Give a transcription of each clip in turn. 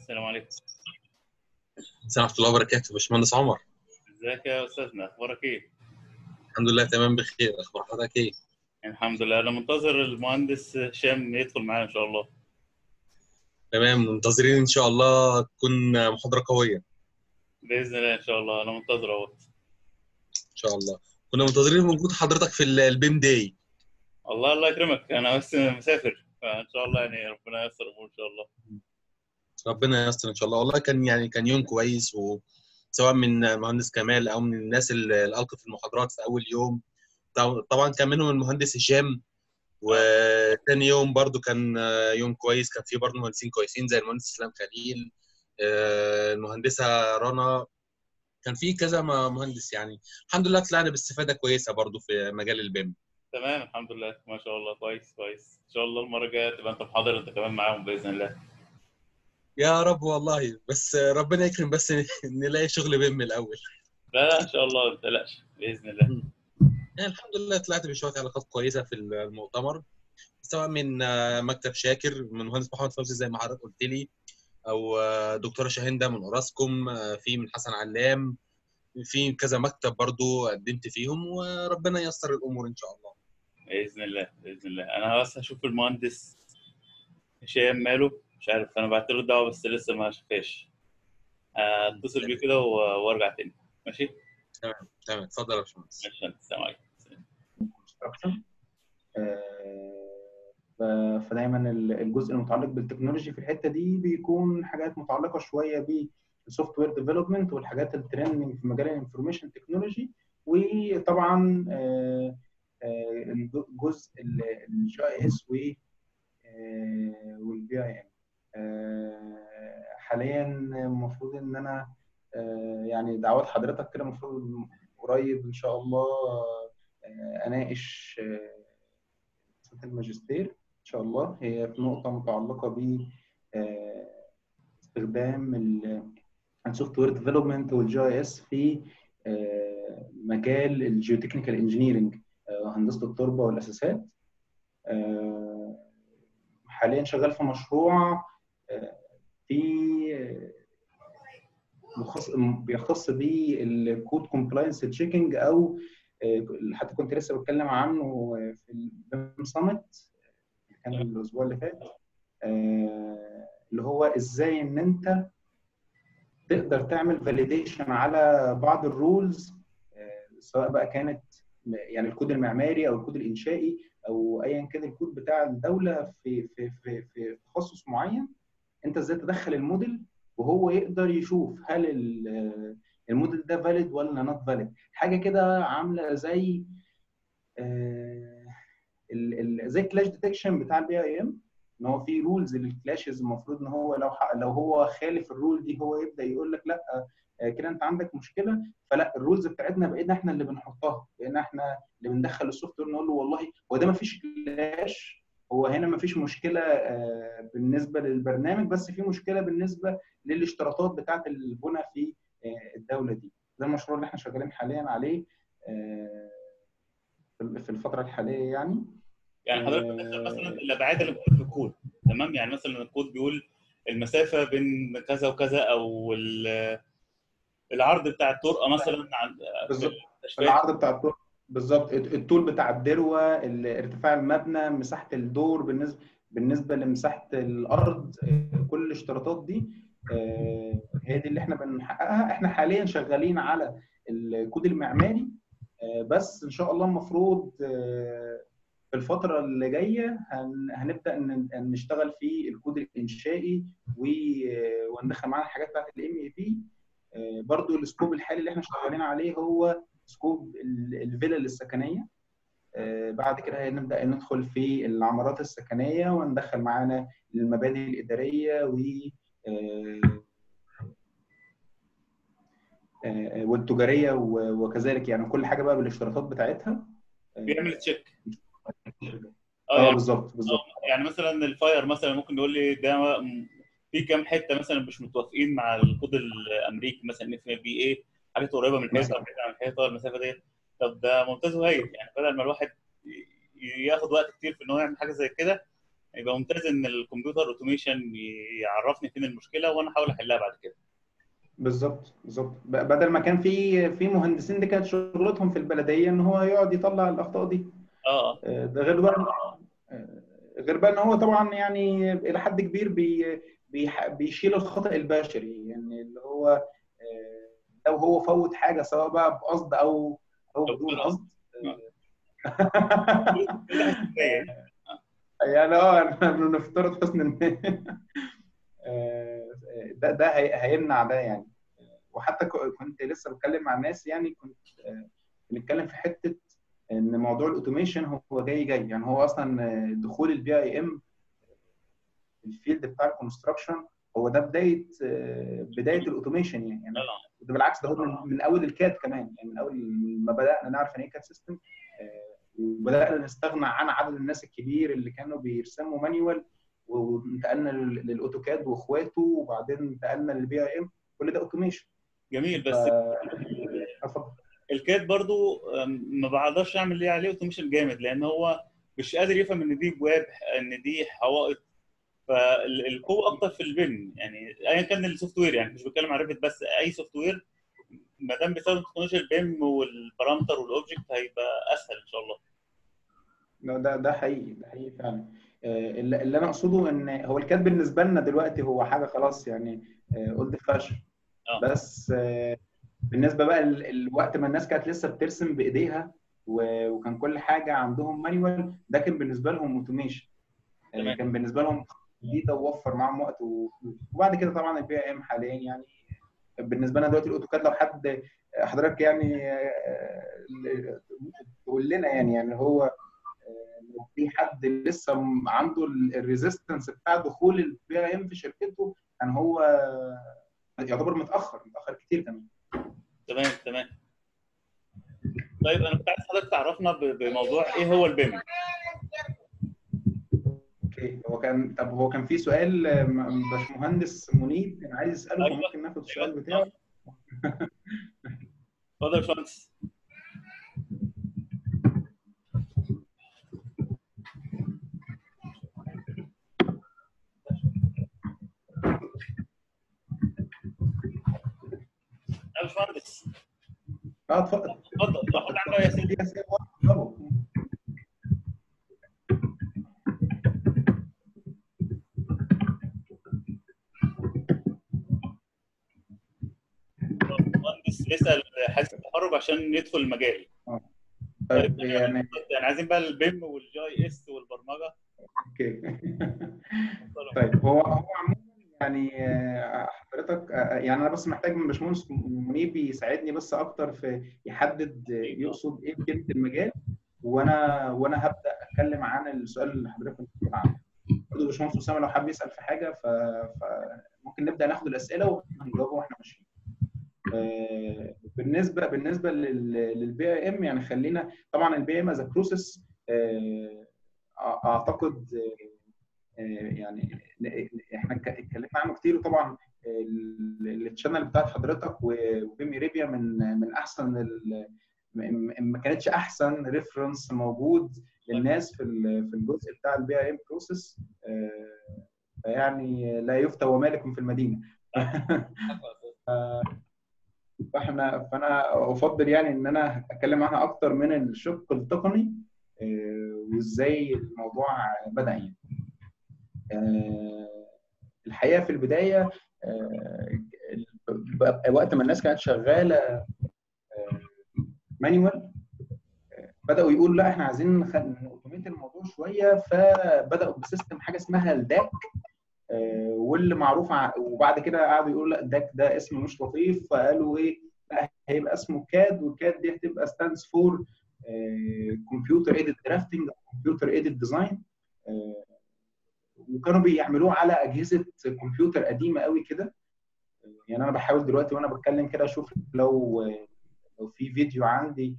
السلام عليكم السلام ورحمة الله وبركاته باشمهندس عمر ازيك يا استاذنا اخبارك ايه الحمد لله تمام بخير اخبار حضرتك ايه؟ الحمد لله انا منتظر المهندس هشام يدخل معانا ان شاء الله تمام منتظرين ان شاء الله تكون محاضرة قوية باذن الله ان شاء الله انا منتظر اهو ان شاء الله كنا منتظرين وجود حضرتك في ال- البيم داي الله الله يكرمك انا بس مسافر فان شاء الله يعني ربنا ييسر الامور ان شاء الله ربنا ييسر ان شاء الله والله كان يعني كان يوم كويس وسواء من المهندس كمال او من الناس اللي القت في المحاضرات في اول يوم طب- طبعا كان منهم المهندس هشام وتاني يوم برضو كان يوم كويس كان فيه برضو مهندسين كويسين زي المهندس اسلام خليل آه، المهندسه رنا كان في كذا م- مهندس يعني الحمد لله طلعنا باستفاده كويسه برضو في مجال البيم تمام الحمد لله ما شاء الله كويس كويس ان شاء الله المره الجايه تبقى انت محاضر انت كمان معاهم باذن الله يا رب والله بس ربنا يكرم بس نلاقي شغل بيم الاول لا لا ان شاء الله ما تقلقش باذن الله يعني الحمد لله طلعت بشويه علاقات كويسه في المؤتمر سواء من آه، مكتب شاكر من مهندس محمد فوزي زي ما حضرتك قلت لي او آه، دكتوره شاهنده من اوراسكوم آه، في من حسن علام في كذا مكتب برضو قدمت فيهم وربنا ييسر الامور ان شاء الله باذن الله باذن الله انا بس هشوف المهندس هشام ماله مش عارف انا بعت له الدعوه بس لسه ما شافهاش اتصل بيه كده و- وارجع تاني ماشي تمام اتفضل يا باشمهندس ماشي السلام عليكم construction. آه، ف- فدايما ال- الجزء المتعلق بالتكنولوجي في الحته دي بيكون حاجات متعلقه شويه بالسوفت وير ديفلوبمنت والحاجات الترندنج في مجال الانفورميشن تكنولوجي وطبعا آه، آه، الجزء الجي اي اس والبي اي ام حاليا المفروض ان انا آه، يعني دعوات حضرتك كده المفروض قريب ان شاء الله آه، اناقش آه، رسالة الماجستير ان شاء الله هي في نقطه متعلقه ب آه، استخدام السوفت وير ديفلوبمنت والجي اي اس في آه، مجال الجيوتكنيكال انجينيرنج هندسه التربه والاساسات آه، حاليا شغال في مشروع آه، في آه، مخص- بيختص بالكود كومبلاينس تشيكنج او آه، حتى كنت لسه بتكلم عنه في البيم سامت كان الاسبوع اللي فات آه، اللي هو ازاي ان انت تقدر تعمل فاليديشن على بعض الرولز سواء بقى كانت يعني الكود المعماري او الكود الانشائي او ايا كان الكود بتاع الدوله في في في في تخصص معين انت ازاي تدخل الموديل وهو يقدر يشوف هل ال- الموديل ده فاليد ولا نوت فاليد حاجه كده عامله زي آه، ال- ال- زي الكلاش ديتكشن بتاع البي اي ام ان هو في رولز للكلاشز المفروض ان هو لو ح- لو هو خالف الرول دي هو يبدا يقول لك لا آه، كده انت عندك مشكله فلا الرولز بتاعتنا بقينا احنا اللي بنحطها بقينا احنا اللي بندخل السوفت وير نقول له والله هو ده ما فيش كلاش هو هنا ما فيش مشكله آه، بالنسبه للبرنامج بس في مشكله بالنسبه للاشتراطات بتاعه البنى في آه، الدوله دي ده المشروع اللي احنا شغالين حاليا عليه آه، في في الفتره الحاليه يعني يعني حضرتك آه. بتدخل مثلا الابعاد اللي موجوده في الكود تمام يعني مثلا الكود بيقول المسافه بين كذا وكذا او ال- العرض بتاع الطرقه مثلا عن بالظبط. الأشكال. العرض بتاع الطول بالظبط الطول بتاع الدروه ال- ارتفاع المبنى مساحه الدور بالنسبه بالنسبه لمساحه الارض آه، كل الاشتراطات دي آه، هي دي اللي احنا بنحققها احنا حاليا شغالين على الكود المعماري آه، بس ان شاء الله المفروض آه، في الفتره اللي جايه هن- هنبدا ن- نشتغل في الكود الانشائي و- وندخل معانا الحاجات بتاعت الام اي بي برضو السكوب الحالي اللي احنا شغالين عليه هو سكوب ال- الفيلل السكنيه آه، بعد كده هنبدا ندخل في العمارات السكنيه وندخل معانا المباني الاداريه و آه، آه، والتجاريه و- وكذلك يعني كل حاجه بقى بالاشتراطات بتاعتها آه، بيعمل تشيك اه اه يعني بالظبط بالظبط يعني مثلا الفاير مثلا ممكن يقول لي ده م- في كام حته مثلا مش متوافقين مع الكود الامريكي مثلا اف بي اي حاجات قريبه من الحيطه مثلاً. بعيده عن الحيطه المسافه ديت طب ده ممتاز وهايل يعني بدل ما الواحد ي- ياخد وقت كتير في ان هو يعمل حاجه زي كده يبقى ممتاز ان الكمبيوتر اوتوميشن يعرفني فين المشكله وانا احاول احلها بعد كده بالظبط بالظبط ب- بدل ما كان في في مهندسين دي كانت شغلتهم في البلديه ان هو يقعد يطلع الاخطاء دي اه اه آه، ده غير بقى آه، غير بقى ان هو طبعا يعني الى حد كبير بي بيح- بيشيل الخطأ البشري يعني اللي هو آه، لو هو فوت حاجه سواء بقى بقصد او او أو بدون بدون قصد آه. يعني اه إحنا نفترض حسن النية آه، ده ده هي- هيمنع ده يعني وحتى ك- كنت لسه بتكلم مع الناس يعني كنت آه، بنتكلم في حته ان موضوع الاوتوميشن هو جاي جاي يعني هو اصلا آه، دخول البي اي ام الفيلد بتاع الكونستراكشن هو ده بدايه آه، بدايه الاوتوميشن يعني يعني آه. ده بالعكس ده هو من, من اول الكاد كمان يعني من اول ما بدانا نعرف يعني ايه كاد سيستم وبدانا نستغنى عن عدد الناس الكبير اللي كانوا بيرسموا مانيوال وانتقلنا لل- للاوتوكاد واخواته وبعدين انتقلنا للبي اي ام كل ده اوتوميشن جميل بس اتفضل الكاد برضو أم، ما بقدرش اعمل ليه عليه اوتوميشن جامد لان هو مش قادر يفهم ان دي بواب ان دي حوائط فالقوه اكتر في البيم يعني ايا كان السوفت وير يعني مش بتكلم عن ريفت بس اي سوفت وير ما دام بيستخدم تكنولوجيا البيم والبارامتر والاوبجكت هيبقى اسهل ان شاء الله لا، ده ده حقيقي ده حقيقي فعلا آه، اللي اللي انا اقصده ان هو الكاد بالنسبه لنا دلوقتي هو حاجه خلاص يعني اولد فاشن آه. بس آه، بالنسبه بقى ال- الوقت ما الناس كانت لسه بترسم بايديها و- وكان كل حاجه عندهم مانيوال ده كان بالنسبه لهم اوتوميشن تمام. كان بالنسبه لهم جديده ووفر معاهم وقت و- وبعد كده طبعا البي ام حاليا يعني بالنسبه لنا دلوقتي الاوتوكاد لو حد حضرتك يعني آه، تقول لنا يعني يعني هو آه، لو في حد لسه م- عنده الريزيستنس بتاع دخول البي ام في شركته كان هو يعتبر متاخر متاخر كتير كمان تمام تمام طيب انا كنت عايز حضرتك تعرفنا ب- بموضوع ايه هو البيم اوكي هو كان طب هو كان في سؤال آه، م- باشمهندس منيب كان عايز يساله أيوة. فممكن ناخد السؤال بتاعه اتفضل يا باشمهندس يا باشمهندس اه اتفضل اتفضل لو حد عنده اي اسئله دي أسئلة واضحة طبعاً. مهندس بيسال حديث التخرج عشان يدخل المجال طيب يعني يعني عايزين بقى البيم والجي اس والبرمجه اوكي طيب هو هو عموما يعني آه، حضرتك آه، يعني انا بس محتاج من باشمهندس منيب يساعدني بس اكتر في يحدد آه، يقصد ايه بكلمه المجال وانا وانا هبدا اتكلم عن السؤال اللي حضرتك كنت بتقول عنه برضه باشمهندس اسامه لو حابب يسال في حاجه ف... فممكن نبدا ناخد الاسئله وهنجاوبها واحنا ماشيين آه، بالنسبه بالنسبه للبي اي ام يعني خلينا طبعا البي ام از بروسيس اعتقد آه، يعني احنا اتك- اتكلمنا عنه كتير وطبعا ال- التشانل بتاعت حضرتك وبيم اريبيا من من احسن ال- م- م- ما كانتش احسن ريفرنس موجود للناس في ال- في الجزء بتاع البي اي ام بروسيس فيعني لا يفتى ومالك في المدينه فاحنا فانا افضل يعني ان انا اتكلم عنها اكتر من الشق التقني آه، وازاي الموضوع بدا يعني آه، الحقيقه في البدايه آه، ال- وقت ما الناس كانت شغاله مانيوال بداوا يقولوا لا احنا عايزين نوتوميت الموضوع شويه فبداوا بسيستم حاجه اسمها الداك آه، واللي معروف ع- وبعد كده قعدوا يقولوا لا الداك ده اسم مش لطيف فقالوا ايه لا هيبقى اسمه كاد والكاد دي هتبقى ستاندز فور كمبيوتر ايدد درافتنج كمبيوتر ايدد ديزاين وكانوا بيعملوه على اجهزه كمبيوتر قديمه قوي كده يعني انا بحاول دلوقتي وانا بتكلم كده اشوف لو لو في فيديو عندي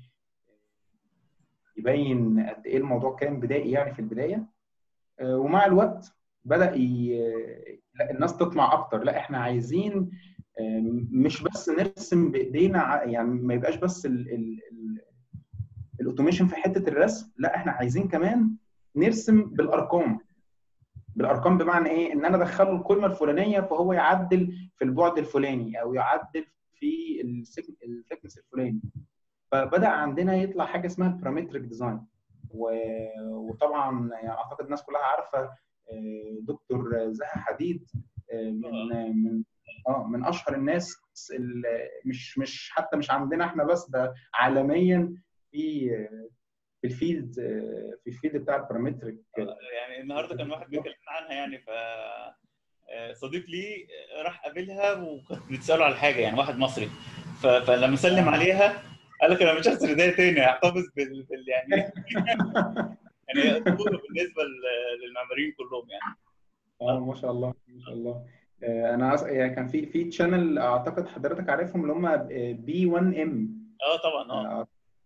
يبين قد ايه الموضوع كان بدائي يعني في البدايه آه، ومع الوقت بدا ي... لا الناس تطمع اكتر لا احنا عايزين آه، مش بس نرسم بايدينا ع- يعني ما يبقاش بس ال... ال... ال... الاوتوميشن في حته الرسم لا احنا عايزين كمان نرسم بالارقام بالارقام بمعنى ايه ان انا ادخله القيمه الفلانيه فهو يعدل في البعد الفلاني او يعدل في الثيكنس الفلاني فبدا عندنا يطلع حاجه اسمها البارامتريك ديزاين وطبعا يعني اعتقد الناس كلها عارفه دكتور زها حديد من من اه من اشهر الناس مش مش حتى مش عندنا احنا بس ده عالميا في في الفيلد في الفيلد بتاع البارامتريك يعني النهارده كان واحد بيتكلم عنها يعني ف صديق لي راح قابلها وكانت بتساله على حاجه يعني واحد مصري فلما سلم عليها قال لك انا مش هشتري ده تاني هحتفظ بال... بال يعني يعني هي بالنسبه للمعماريين كلهم يعني اه ما شاء الله ما شاء الله انا أص... يعني كان في في تشانل اعتقد حضرتك عارفهم اللي هم بي 1 ام اه طبعا اه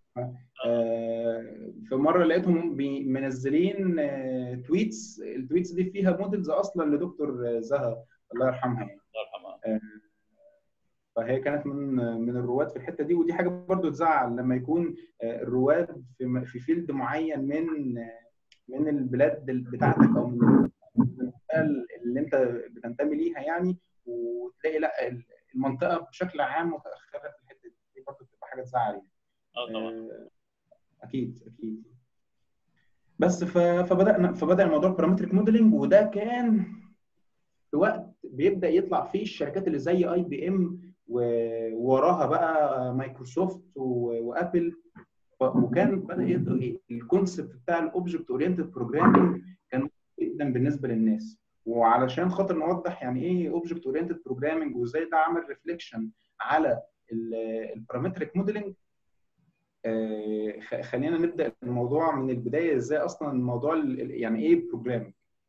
في مره لقيتهم منزلين تويتس التويتس دي فيها موديلز اصلا لدكتور زها الله يرحمها يعني الله يرحمها فهي كانت من من الرواد في الحته دي ودي حاجه برضو تزعل لما يكون الرواد في في فيلد معين من من البلاد بتاعتك او من اللي انت بتنتمي ليها يعني وتلاقي لا المنطقه بشكل عام متاخره في الحته دي برضو بتبقى حاجه تزعل يعني. اه طبعا اكيد اكيد بس فبدانا فبدا الموضوع بارامتريك موديلنج وده كان في وقت بيبدا يطلع فيه الشركات اللي زي اي بي ام ووراها بقى مايكروسوفت وابل وكان بدا الكونسبت بتاع الاوبجكت اورينتد بروجرامنج كان جدا بالنسبه للناس وعلشان خاطر نوضح يعني ايه اوبجكت اورينتد بروجرامنج وازاي ده عمل ريفليكشن على البارامتريك موديلنج خلينا نبدا الموضوع من البدايه ازاي اصلا الموضوع يعني ايه بروجرامنج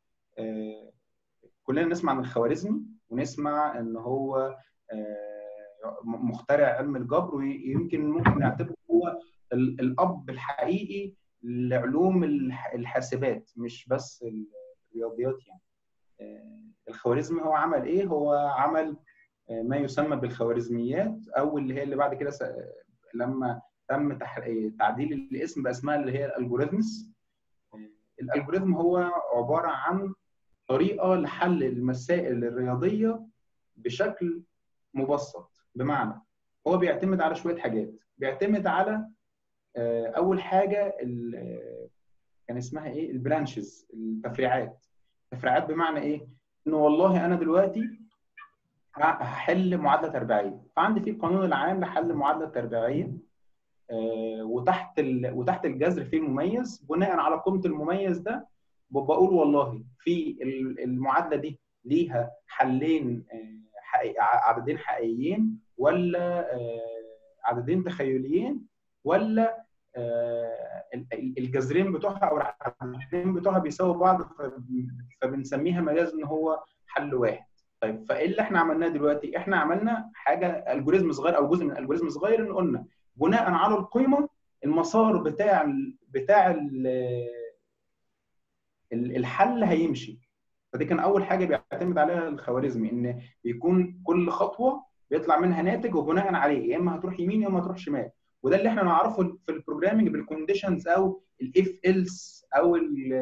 كلنا نسمع عن الخوارزمي ونسمع ان هو مخترع علم الجبر ويمكن ممكن نعتبره هو الاب الحقيقي لعلوم الحاسبات مش بس الرياضيات يعني الخوارزمي هو عمل ايه هو عمل ما يسمى بالخوارزميات او اللي هي اللي بعد كده لما تم تعديل الاسم باسمها اللي هي الالجوريزمز الالجوريزم هو عباره عن طريقه لحل المسائل الرياضيه بشكل مبسط بمعنى هو بيعتمد على شويه حاجات بيعتمد على اول حاجه كان اسمها ايه البرانشز التفريعات تفريعات بمعنى ايه انه والله انا دلوقتي هحل معادله تربيعيه فعندي في القانون العام لحل معادله تربيعيه وتحت وتحت الجذر في المميز بناء على قيمه المميز ده بقول والله في المعادله دي ليها حلين حقيقي عددين حقيقيين ولا عددين تخيليين ولا الجذرين بتوعها او العددين بتوعها بيساووا بعض فبنسميها مجاز ان هو حل واحد طيب فايه اللي احنا عملناه دلوقتي احنا عملنا حاجه الجوريزم صغير او جزء من الجوريزم صغير ان قلنا بناء على القيمه المسار بتاع ال بتاع ال الحل هيمشي فدي كان اول حاجه بيعتمد عليها الخوارزمي ان بيكون كل خطوه بيطلع منها ناتج وبناء عليه يا اما هتروح يمين يا اما هتروح شمال وده اللي احنا نعرفه في البروجرامنج بالكونديشنز او الاف ايلس او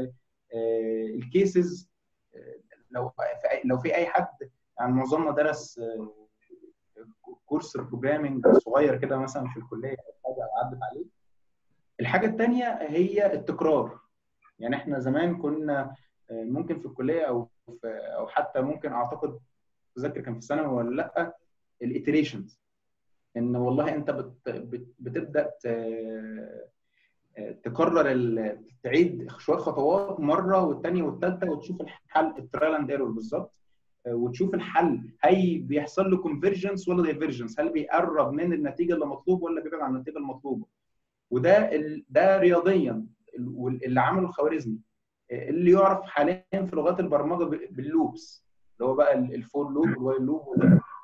الكيسز لو لو في اي حد يعني معظمنا درس كورس بروجرامنج صغير كده مثلا في الكليه او حاجه عدت عليه الحاجه الثانيه هي التكرار يعني احنا زمان كنا ممكن في الكليه او في او حتى ممكن اعتقد تذكر كان في ثانوي ولا لا الاتريشنز ان والله انت بت بت بتبدا تكرر تعيد شويه خطوات مره والثانيه والثالثه وتشوف الحل الترايل اند ايرور بالظبط وتشوف الحل هي بيحصل له كونفرجنس ولا دايفرجنس هل بيقرب من النتيجه اللي مطلوبه ولا بيبعد عن النتيجه المطلوبه وده ده رياضيا اللي عمله الخوارزمي اللي يعرف حاليا في لغات البرمجه باللوبس اللي هو بقى الفور لوب والوايل لوب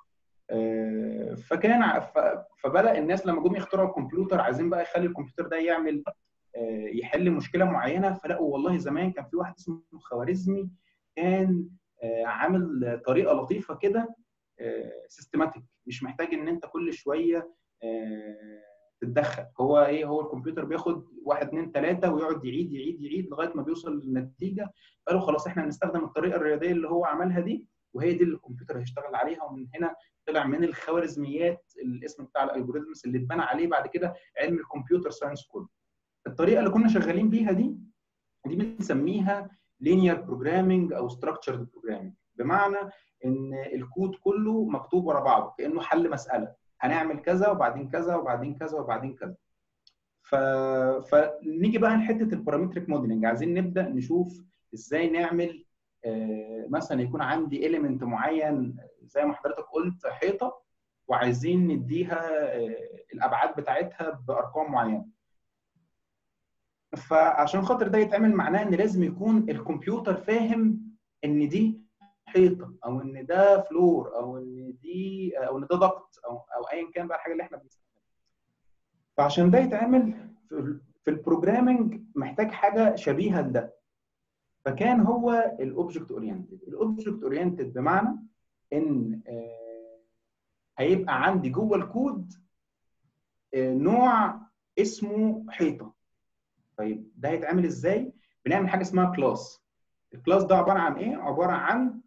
فكان فبدا الناس لما جم يخترعوا الكمبيوتر عايزين بقى يخلي الكمبيوتر ده يعمل يحل مشكله معينه فلقوا والله زمان كان في واحد اسمه خوارزمي كان عامل طريقه لطيفه كده سيستماتيك مش محتاج ان انت كل شويه تتدخل هو ايه هو الكمبيوتر بياخد واحد اثنين ثلاثه ويقعد يعيد يعيد يعيد لغايه ما بيوصل للنتيجه قالوا خلاص احنا هنستخدم الطريقه الرياضيه اللي هو عملها دي وهي دي اللي الكمبيوتر هيشتغل عليها ومن هنا طلع من الخوارزميات الاسم بتاع الالجوريزمز اللي اتبنى عليه بعد كده علم الكمبيوتر ساينس كله. الطريقه اللي كنا شغالين بيها دي دي بنسميها linear programming او structured programming بمعنى ان الكود كله مكتوب ورا بعضه كانه حل مساله هنعمل كذا وبعدين كذا وبعدين كذا وبعدين كذا ف... فنيجي بقى لحته البارامتريك موديلنج عايزين نبدا نشوف ازاي نعمل آه، مثلا يكون عندي اليمنت معين زي ما حضرتك قلت حيطه وعايزين نديها آه، الابعاد بتاعتها بارقام معينه فعشان خاطر ده يتعمل معناه ان لازم يكون الكمبيوتر فاهم ان دي حيطه او ان ده فلور او ان دي او ان ده ضغط او او ايا كان بقى الحاجه اللي احنا بنستخدمها فعشان ده يتعمل في في البروجرامنج محتاج حاجه شبيهه لده فكان هو الاوبجكت اورينتد الاوبجكت اورينتد بمعنى ان آه، هيبقى عندي جوه الكود آه، نوع اسمه حيطه طيب ده هيتعمل ازاي بنعمل حاجه اسمها كلاس الكلاس ده عباره عن ايه عباره عن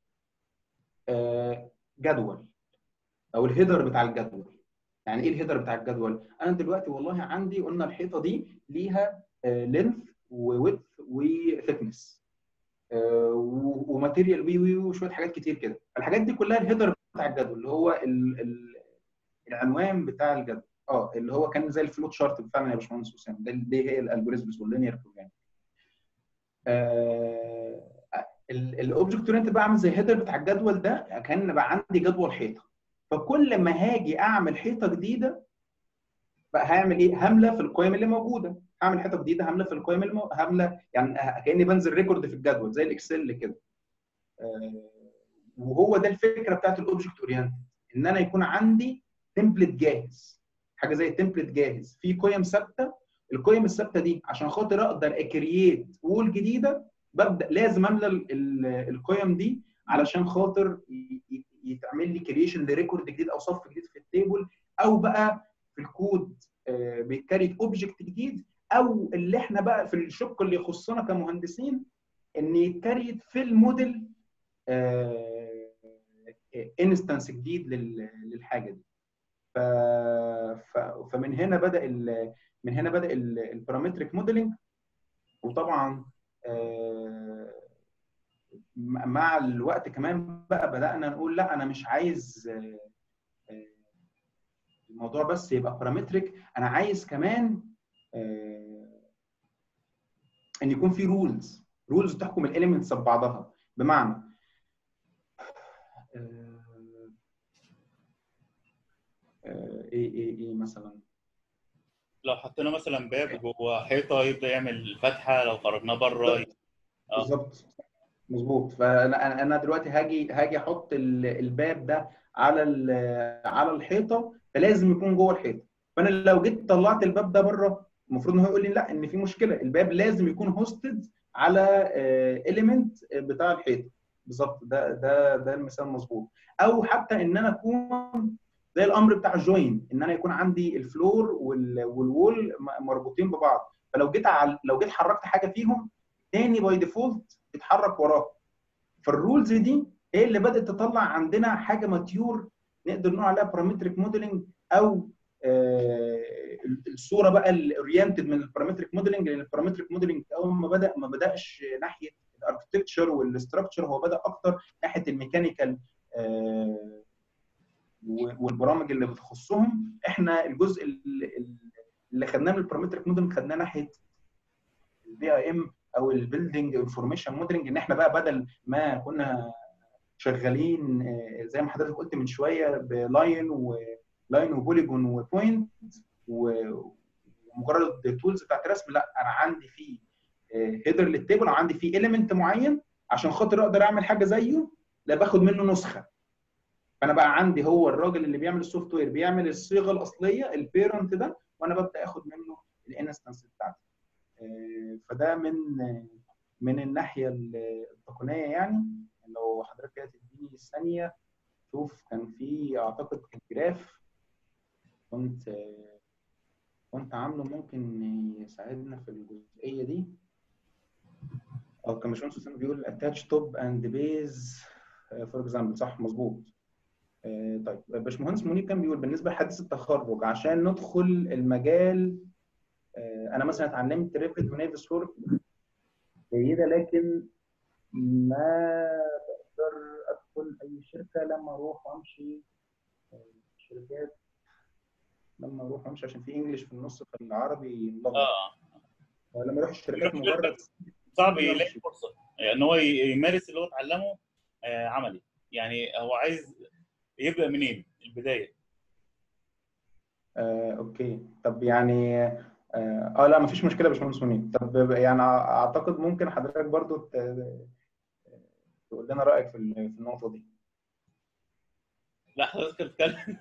آه، جدول او الهيدر بتاع الجدول يعني ايه الهيدر بتاع الجدول انا دلوقتي والله عندي قلنا الحيطه دي ليها لينث وويدث وثيكنس وماتيريال وي وي وشويه حاجات كتير كده الحاجات دي كلها الهيدر بتاع الجدول اللي هو ال ال العنوان بتاع الجدول اه اللي هو كان زي الفلوت شارت بتاعنا يا باشمهندس اسامه ده دي هي الالجوريزمز واللينير بروجرام الاوبجكت اورينتد بقى عامل زي الهيدر بتاع الجدول ده كان بقى عندي جدول حيطه فكل ما هاجي اعمل حيطه جديده بقى هعمل ايه؟ همله في القيم اللي موجوده هعمل حيطه جديده همله في القيم اللي مو... همله يعني كاني بنزل ريكورد في الجدول زي الاكسل كده آه، وهو ده الفكره بتاعت الاوبجكت اورينتد ان انا يكون عندي تمبلت جاهز حاجه زي التمبلت جاهز في قيم ثابته القيم الثابته دي عشان خاطر اقدر اكرييت وول جديده ببدا لازم املى ال- ال- القيم دي علشان خاطر ي- ي- يتعمل لي كرييشن لريكورد جديد او صف جديد في التيبل او بقى في الكود آه، بيتكريت اوبجكت جديد او اللي احنا بقى في الشق اللي يخصنا كمهندسين ان يتكريت في الموديل انستنس جديد لل- للحاجه دي ف... ف... فمن هنا بدا ال... من هنا بدا البارامتريك موديلنج وطبعا آه، م- مع الوقت كمان بقى بدانا نقول لا انا مش عايز آه، آه، الموضوع بس يبقى بارامتريك انا عايز كمان آه، ان يكون في رولز رولز تحكم الاليمنتس ببعضها بمعنى آه، آه، ايه ايه ايه مثلا لو حطينا مثلا باب جوه حيطه يبدا يعمل فتحه لو خرجناه بره ي- آه. بالظبط مظبوط فانا انا أنا دلوقتي هاجي هاجي احط ال- الباب ده على ال- على الحيطه فلازم يكون جوه الحيطه فانا لو جيت طلعت الباب ده بره المفروض ان هو يقول لي لا ان في مشكله الباب لازم يكون هوستد على اليمنت بتاع الحيطه بالظبط ده ده ده المثال مظبوط او حتى ان انا اكون زي الامر بتاع جوين ان انا يكون عندي الفلور وال- والوول م- مربوطين ببعض فلو جيت على لو جيت حركت حاجه فيهم تاني باي ديفولت يتحرك وراه فالرولز دي هي اللي بدات تطلع عندنا حاجه ماتيور نقدر نقول عليها بارامتريك موديلنج او آه، الصوره بقى الاورينتد من البارامتريك موديلنج لان البارامتريك موديلنج اول ما بدا ما بداش ناحيه الاركتكتشر والاستراكشر هو بدا اكتر ناحيه الميكانيكال آه، و- والبرامج اللي بتخصهم احنا الجزء اللي اللي خدناه من البارامتريك موديلنج خدناه ناحيه البي اي ام او البيلدنج انفورميشن موديلنج ان احنا بقى بدل ما كنا شغالين آه، زي ما حضرتك قلت من شويه بلاين ولاين وبوليجون وبوينت ومجرد التولز بتاعت الرسم لا انا عندي فيه هيدر للتيبل او عندي فيه اليمنت معين عشان خاطر اقدر اعمل حاجه زيه لا باخد منه نسخه فانا بقى عندي هو الراجل اللي بيعمل السوفت وير بيعمل الصيغه الاصليه البيرنت ده وانا ببدا اخد منه الانستنس بتاعتي آه، فده من من الناحيه التقنيه يعني لو حضرتك كده تديني ثانيه شوف كان في اعتقد كان جراف كنت آه، كنت عامله ممكن يساعدنا في الجزئيه دي اه كان باشمهندس اسامه بيقول اتاتش توب اند بيز فور اكزامبل صح مظبوط آه، طيب باشمهندس منير كان بيقول بالنسبه لحديث التخرج عشان ندخل المجال آه، انا مثلا اتعلمت ريفت ونيفس وورك جيده لكن ما بقدر ادخل اي شركه لما اروح وامشي آه، شركات لما اروح وامشي عشان في انجلش في النص في العربي ملخبط اه لما اروح الشركات مجرد صعب يلاقي فرصه ان هو ي- يمارس اللي هو اتعلمه آه، عملي يعني هو عايز يبدا منين البدايه آه، اوكي طب يعني اه آه، لا مفيش مشكله يا باشمهندس منير طب يعني اعتقد ممكن حضرتك برضو ت- تقول لنا رايك في ال- في النقطه دي لا حضرتك بتتكلم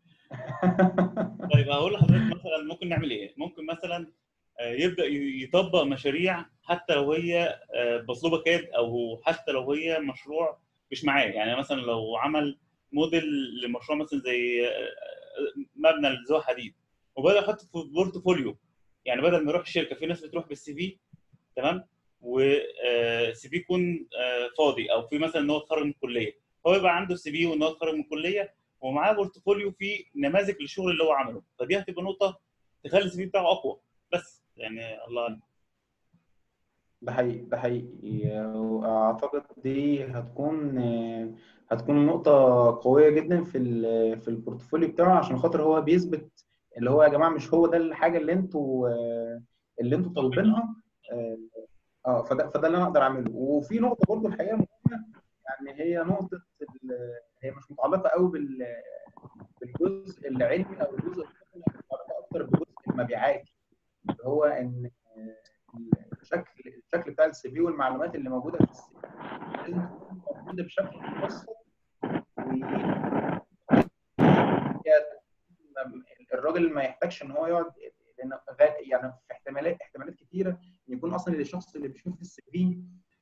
طيب هقول لحضرتك مثلا ممكن نعمل ايه؟ ممكن مثلا آه، يبدا ي- يطبق مشاريع حتى لو هي آه، مطلوبه كاد او حتى لو هي مشروع مش معاه يعني مثلا لو عمل موديل لمشروع مثلا زي آه، مبنى لزوج حديد وبدا يحط في بورتفوليو يعني بدل ما يروح الشركه في ناس بتروح بالسي في تمام وسي في يكون آه، فاضي او في مثلا ان هو اتخرج من الكليه هو يبقى عنده سي في وان هو اتخرج من الكليه ومعاه بورتفوليو فيه نماذج للشغل اللي هو عمله فدي هتبقى نقطه تخلي السي في بتاعه اقوى بس يعني الله أعلم. ده حقيقي ده حقيقي اعتقد دي هتكون هتكون نقطة قوية جدا في ال- في البورتفوليو بتاعه عشان خاطر هو بيثبت اللي هو يا جماعة مش هو ده الحاجة اللي انتوا اللي انتوا طالبينها اه فده فده اللي انا اقدر اعمله وفي نقطة برضو الحقيقة مهمة يعني هي نقطة ال- هي مش متعلقة قوي بال بالجزء العلمي او الجزء التقني هي متعلقة اكتر بالجزء المبيعاتي اللي هو ان الشكل الشكل بتاع السي في والمعلومات اللي موجوده في السي في لازم تكون موجوده بشكل مبسط و الراجل ما يحتاجش ان هو يقعد لان غا- يعني في احتمالات احتمالات كتيره ان يكون اصلا الشخص اللي بيشوف السي في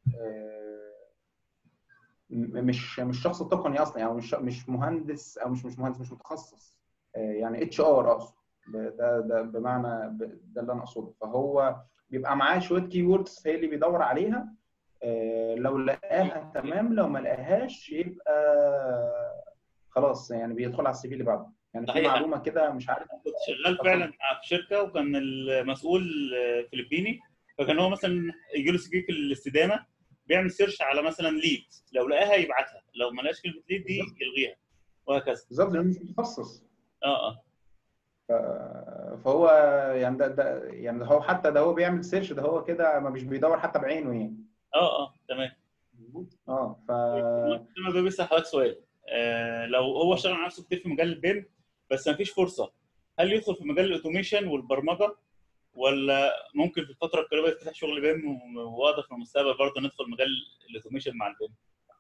مش مش شخص تقني اصلا يعني مش مش مهندس او مش مش مهندس مش متخصص آه، يعني اتش ار اقصد ده ده بمعنى ب- ده اللي انا اقصده فهو بيبقى معاه شويه كي ووردز هي اللي بيدور عليها آه، لو لقاها تمام لو ما لقاهاش يبقى خلاص يعني بيدخل على السي في اللي بعده يعني في صحيح. معلومه كده مش عارف كنت شغال فعلا في شركه وكان المسؤول فلبيني فكان هو مثلا يجي له سي في في الاستدامه بيعمل سيرش على مثلا ليد لو لقاها يبعتها لو ما لقاش كلمه ليد دي يلغيها وهكذا بالظبط لانه مش متخصص اه اه ف- فهو يعني ده, ده يعني ده هو حتى ده هو بيعمل سيرش ده هو كده ما مش بيدور حتى بعينه يعني اه اه تمام اه ف لما ده بيسأل حضرتك سؤال آه لو هو اشتغل على نفسه كتير في مجال البيم بس ما فيش فرصه هل يدخل في مجال الاوتوميشن والبرمجه ولا ممكن في الفتره القريبه يفتح شغل بيم وواضح في المستقبل برضه ندخل مجال الاوتوميشن مع البيم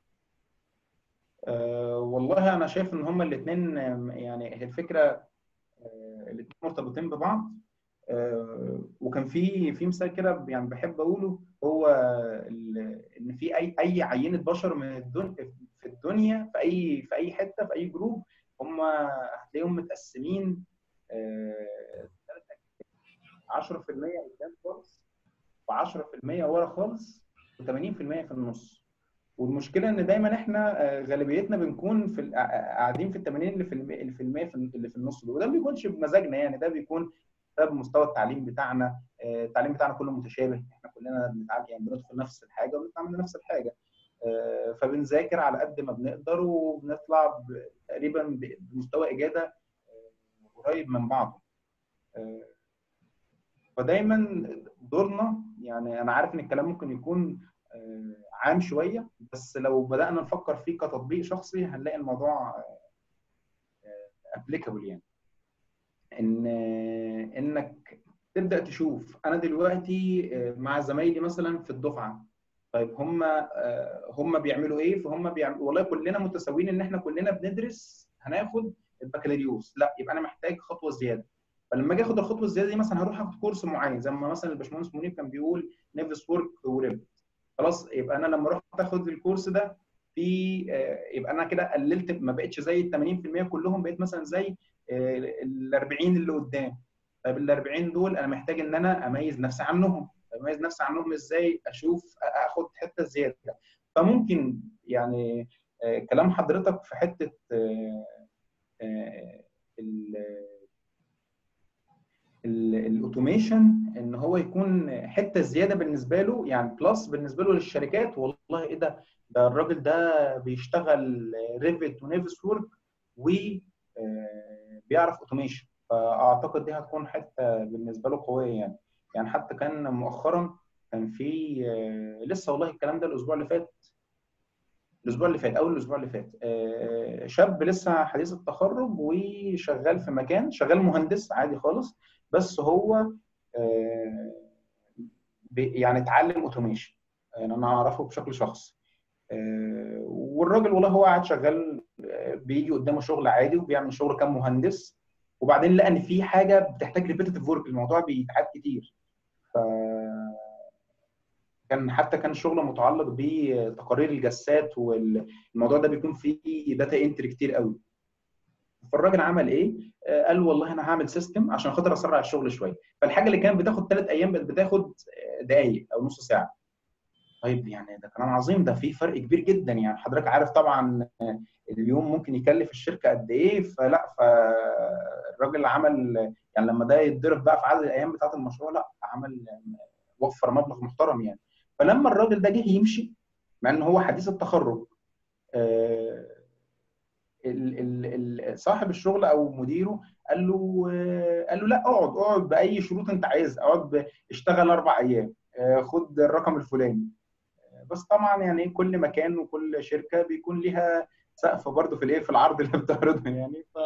آه والله انا شايف ان هما الاثنين يعني هي الفكره آه الاثنين مرتبطين ببعض آه وكان في في مثال كده يعني بحب اقوله هو ال- ان في اي اي عينه بشر من الدنيا في الدنيا في اي في اي حته في اي جروب هم هتلاقيهم متقسمين آه، 10% قدام خالص و10% ورا خالص و80% في النص والمشكله ان دايما احنا آه، غالبيتنا بنكون في ال- آه، آه، قاعدين في ال 80 اللي في الم- اللي في المية في ال- اللي في النص دول وده ما بيكونش بمزاجنا يعني ده بيكون بسبب مستوى التعليم بتاعنا آه، التعليم بتاعنا كله متشابه احنا كلنا بنتعلم يعني بندخل نفس الحاجه وبنتعامل نفس الحاجه آه، فبنذاكر على قد ما بنقدر وبنطلع ب- تقريبا ب- بمستوى اجاده آه، قريب من بعضه آه، فدايما دورنا يعني انا عارف ان الكلام ممكن يكون آه، عام شويه بس لو بدانا نفكر فيه كتطبيق شخصي هنلاقي الموضوع ابليكابل يعني ان انك تبدا تشوف انا دلوقتي آه، مع زمايلي مثلا في الدفعه طيب هم هم بيعملوا ايه فهم بيعملوا والله كلنا متساويين ان احنا كلنا بندرس هناخد البكالوريوس لا يبقى انا محتاج خطوه زياده فلما اجي اخد الخطوه الزياده دي مثلا هروح اخد كورس معين زي ما مثلا الباشمهندس منير كان بيقول نيفس وورك وريب خلاص يبقى انا لما رحت اخد الكورس ده في آه، يبقى انا كده قللت ما بقتش زي ال 80% كلهم بقيت مثلا زي ال 40 اللي قدام طيب ال 40 دول انا محتاج ان انا اميز نفسي عنهم اميز نفسي عنهم ازاي اشوف اخد حته زياده فممكن يعني آه، كلام حضرتك في حته آه، آه، ال- ال- الاوتوميشن ان هو يكون حته زياده بالنسبه له يعني بلس بالنسبه له للشركات والله ايه ده ده الراجل ده بيشتغل ريفت ونيفس وورك وبيعرف اوتوميشن فاعتقد دي هتكون حته بالنسبه له قويه يعني يعني حتى كان مؤخرا كان في آه، لسه والله الكلام ده الاسبوع اللي فات الاسبوع اللي فات اول الاسبوع اللي فات آه، شاب لسه حديث التخرج وشغال في مكان شغال مهندس عادي خالص بس هو آه، بي- يعني اتعلم اوتوميشن يعني انا اعرفه بشكل شخصي آه، والراجل والله هو قاعد شغال آه، بيجي قدامه شغل عادي وبيعمل شغل كمهندس وبعدين لقى ان في حاجه بتحتاج ريبيتيف ورك الموضوع بيتعاد كتير ف كان حتى كان شغل متعلق بتقارير الجسات والموضوع ده بيكون فيه داتا انتري كتير قوي فالراجل عمل ايه؟ آه، قال والله انا هعمل سيستم عشان خاطر اسرع الشغل شويه فالحاجه اللي كانت بتاخد ثلاث ايام بقت بتاخد آه، دقائق او نص ساعه طيب يعني ده كلام عظيم ده في فرق كبير جدا يعني حضرتك عارف طبعا آه، اليوم ممكن يكلف الشركه قد ايه فلا فالراجل عمل يعني لما ده يتضرب بقى في عدد الايام بتاعه المشروع لا عمل وفر مبلغ محترم يعني فلما الراجل ده جه يمشي مع ان هو حديث التخرج آه، ال- ال- ال- صاحب الشغل او مديره قال له آه، قال له لا اقعد اقعد باي شروط انت عايزها اقعد ب- اشتغل اربع ايام آه، خد الرقم الفلاني آه، بس طبعا يعني كل مكان وكل شركه بيكون ليها سقف برضه في الايه في العرض اللي بتعرضه يعني ف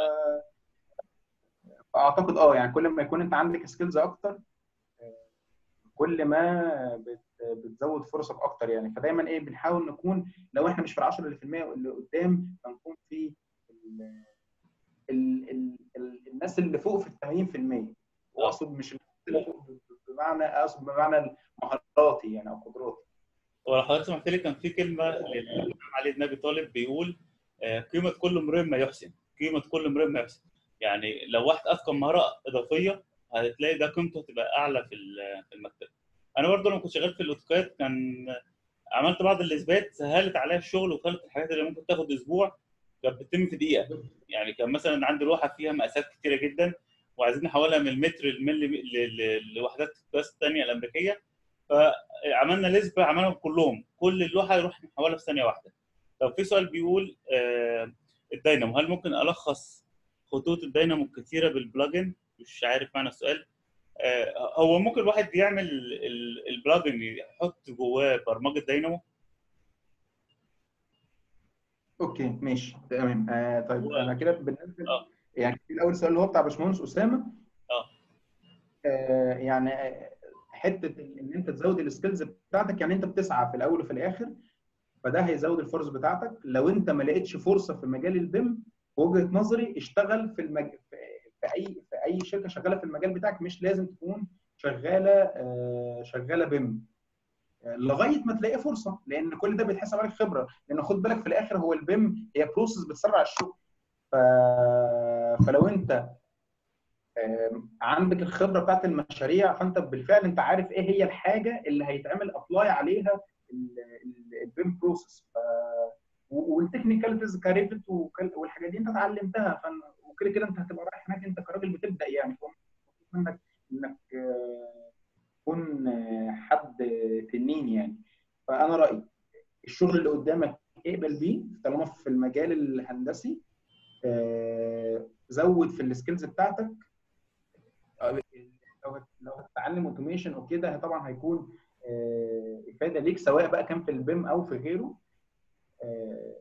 فاعتقد اه يعني كل ما يكون انت عندك سكيلز اكتر آه، كل ما بت- بتزود فرصك اكتر يعني فدايما ايه بنحاول نكون لو احنا مش في ال 10 اللي في المية اللي قدام فنكون في ال ال ال ال الناس اللي فوق في ال 80% واقصد مش الناس اللي فوق بمعنى اقصد بمعنى مهاراتي يعني او قدراتي ولو حضرتك سمحت لي كان في كلمه للامام علي بن ابي طالب بيقول آه، قيمه كل امرئ ما يحسن قيمه كل امرئ ما يحسن يعني لو واحد اتقن مهاره اضافيه هتلاقي ده قيمته هتبقى اعلى في ال- في المكتب انا برضه لما كنت شغال في الاوتوكاد كان عملت بعض الاثبات سهلت عليا الشغل وخلت الحاجات اللي ممكن تاخد اسبوع كانت بتتم في دقيقه يعني كان مثلا عندي لوحه فيها مقاسات كتيره جدا وعايزين نحولها من المتر للملي ل- ل- لوحدات القياس الثانيه الامريكيه فعملنا نسبه عملهم كلهم كل اللوحه يروح نحولها في ثانيه واحده طب في سؤال بيقول آه، الداينامو هل ممكن الخص خطوط الداينامو الكتيره بالبلجن مش عارف معنى السؤال آه، هو ممكن الواحد يعمل ال- البلجن يحط جواه برمجه داينامو اوكي ماشي تمام آه طيب هو- انا كده بالنسبه آه. يعني في الاول سؤال اللي هو بتاع باشمهندس اسامه اه آه يعني آه، حته ال- ان انت تزود السكيلز بتاعتك يعني انت بتسعى في الاول وفي الاخر فده هيزود الفرص بتاعتك لو انت ما لقيتش فرصه في مجال البيم وجهه نظري اشتغل في المج... في في اي في اي شركه شغاله في المجال بتاعك مش لازم تكون شغاله آه، شغاله بيم آه، لغايه ما تلاقي فرصه لان كل ده بيتحسب عليك خبره لان خد بالك في الاخر هو البيم هي بروسيس بتسرع الشغل ف... فلو انت آم، عندك الخبره بتاعت المشاريع فانت بالفعل انت عارف ايه هي الحاجه اللي هيتعمل ابلاي عليها البيم بروسيس والتكنيكاليتيز كريفت والحاجات دي انت اتعلمتها فن- وكده كده انت هتبقى رايح هناك انت كراجل بتبدا يعني فهو مطلوب منك انك آه، تكون آه، حد تنين يعني فانا رايي الشغل اللي قدامك اقبل بيه طالما في المجال الهندسي آه، زود في السكيلز بتاعتك آه، لو لو هتتعلم اوتوميشن وكده طبعا هيكون آه، افاده ليك سواء بقى كان في البيم او في غيره آه،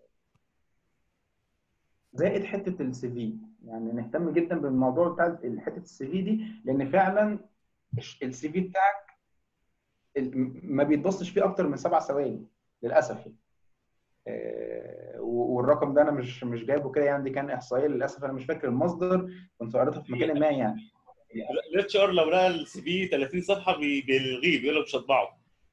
زائد حته السي في يعني نهتم جدا بالموضوع بتاع حته السي في دي لان فعلا السي في بتاعك ال- ما بيتبصش فيه اكتر من سبع ثواني للاسف يعني. آه، و- والرقم ده انا مش مش جايبه كده يعني دي كان احصائيه للاسف انا مش فاكر المصدر كنت قريتها في مكان ما يعني الاتش ار لو لقى السي في 30 صفحه بي- بيلغيه بيقول لك مش هطبعه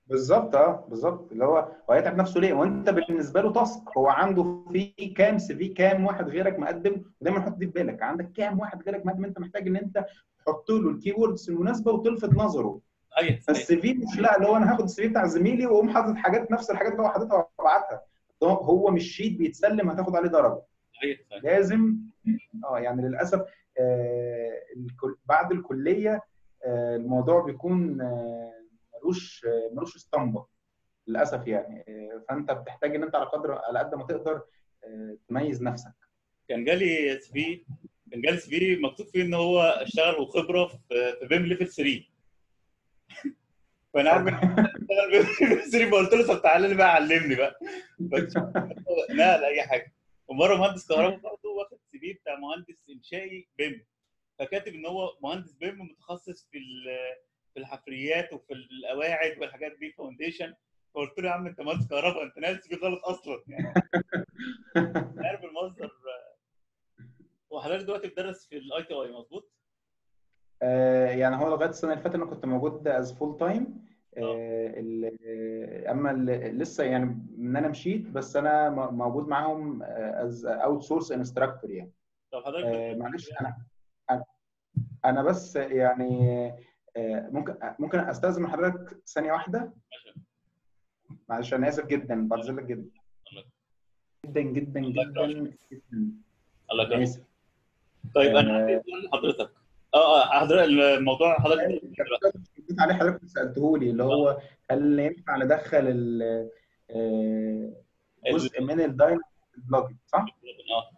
بالظبط اه بالظبط اللي هو هو هيتعب نفسه ليه؟ وانت بالنسبه له تاسك هو عنده في كام سي في كام واحد غيرك مقدم ودايما حط دي في بالك عندك كام واحد غيرك مقدم انت محتاج ان انت تحط له الكي ووردز المناسبه وتلفت نظره ايوه صحيح. فالسي في مش لا اللي هو انا هاخد السي في بتاع زميلي واقوم حاطط حاجات نفس الحاجات اللي هو حاططها وابعتها هو- هو مش شيت بيتسلم هتاخد عليه درجه صحيح صحيح. لازم اه يعني للاسف آه الكل- بعد الكليه آه الموضوع بيكون آه ملوش آه ملوش اسطمبه للاسف يعني آه فانت بتحتاج ان انت على قدر على قد ما تقدر آه تميز نفسك كان جالي سي في كان جالي سي في مكتوب فيه ان هو اشتغل وخبره في في بيم ليفل 3 فانا عارف ان هو اشتغل بيم ليفل 3 فقلت له طب تعالى لي بقى علمني بقى بس لا لا اي حاجه ومره مهندس كهرباء برضه واخد سي في بتاع مهندس انشائي بيم فكاتب ان هو مهندس بيم متخصص في ال- في الحفريات وفي القواعد والحاجات دي فاونديشن فقلت له يا عم انت مهندس كهرباء انت نازل فيه غلط اصلا يعني عارف المصدر وحضرتك دلوقتي بتدرس في الاي تي اي مظبوط؟ آه يعني هو لغايه السنه اللي فاتت انا كنت موجود از فول تايم آه. اما ال- لسه يعني ان انا مشيت بس انا م- موجود معاهم از اوت سورس انستراكتور يعني طب حضرتك آه، بت- معلش انا أنا- انا بس يعني آه، ممكن ممكن استاذن من حضرتك ثانيه واحده معلش انا اسف جدا بعتذر جدا جدا جدا الله جدا يكرمك. جدا الله انا يكرمك اسف طيب انا آه. عندي سؤال لحضرتك اه اه حضرتك الموضوع حضرتك رديت عليه حضرتك سالته لي اللي هو هل ينفع ندخل ال- آه، جزء من الدايناميك في البلوجن صح؟ اه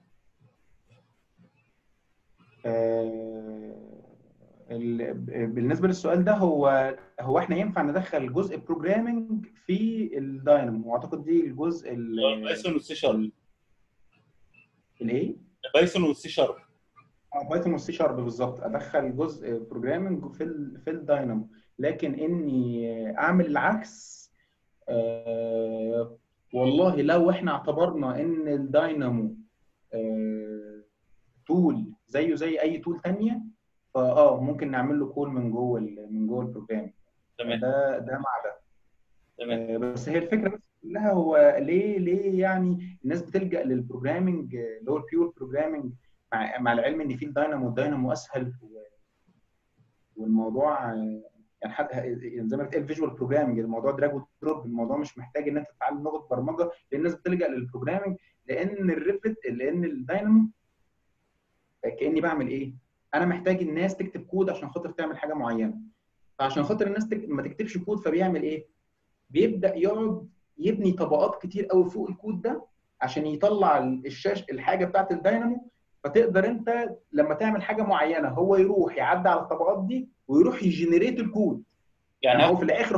آه، ال- بالنسبه للسؤال ده هو هو احنا ينفع ندخل جزء بروجرامنج في الداينامو واعتقد دي الجزء ال- بايثون والسي شارب الايه؟ بايثون والسي شارب اه بايثون والسي شارب بالظبط ادخل جزء بروجرامنج في ال في الداينامو لكن اني اعمل العكس آه والله لو احنا اعتبرنا ان الداينامو آه تول زيه زي اي تول تانية فاه ممكن نعمل له كول من جوه ال- من جوه البروجرام تمام ده ده مع ده تمام آه، بس هي الفكره بس كلها هو ليه ليه يعني الناس بتلجا للبروجرامنج آه، اللي هو البيور بروجرامنج مع مع العلم ان في الداينامو الداينامو اسهل و- والموضوع آه، يعني حتى يعني زي ما بتقول الفيجوال بروجرامنج الموضوع دراج ودروب الموضوع مش محتاج ان انت تتعلم لغه برمجه لان الناس بتلجا للبروجرامنج لان الريفت لان الداينامو كاني بعمل ايه؟ انا محتاج الناس تكتب كود عشان خاطر تعمل حاجه معينه فعشان خاطر الناس تك... ما تكتبش كود فبيعمل ايه؟ بيبدا يقعد يبني طبقات كتير قوي فوق الكود ده عشان يطلع الشاشه الحاجه بتاعت الداينامو فتقدر انت لما تعمل حاجه معينه هو يروح يعدي على الطبقات دي ويروح يجنريت الكود يعني يعني هو في الاخر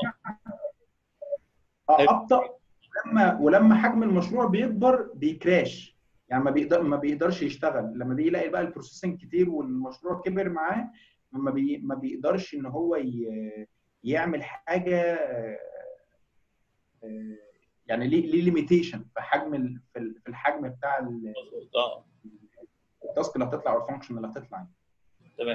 اه ابطا ولما ولما حجم المشروع بيكبر بيكراش يعني ما بيقدر ما بيقدرش يشتغل لما بيلاقي بقى البروسيسنج كتير والمشروع كبر معاه ما بي ما بيقدرش ان هو ي- يعمل حاجه آه، آه، يعني ليه ليه ليميتيشن في حجم ال- في ال- في الحجم بتاع ال- مظبوط اه التاسك اللي هتطلع او الفانكشن اللي هتطلع يعني. تمام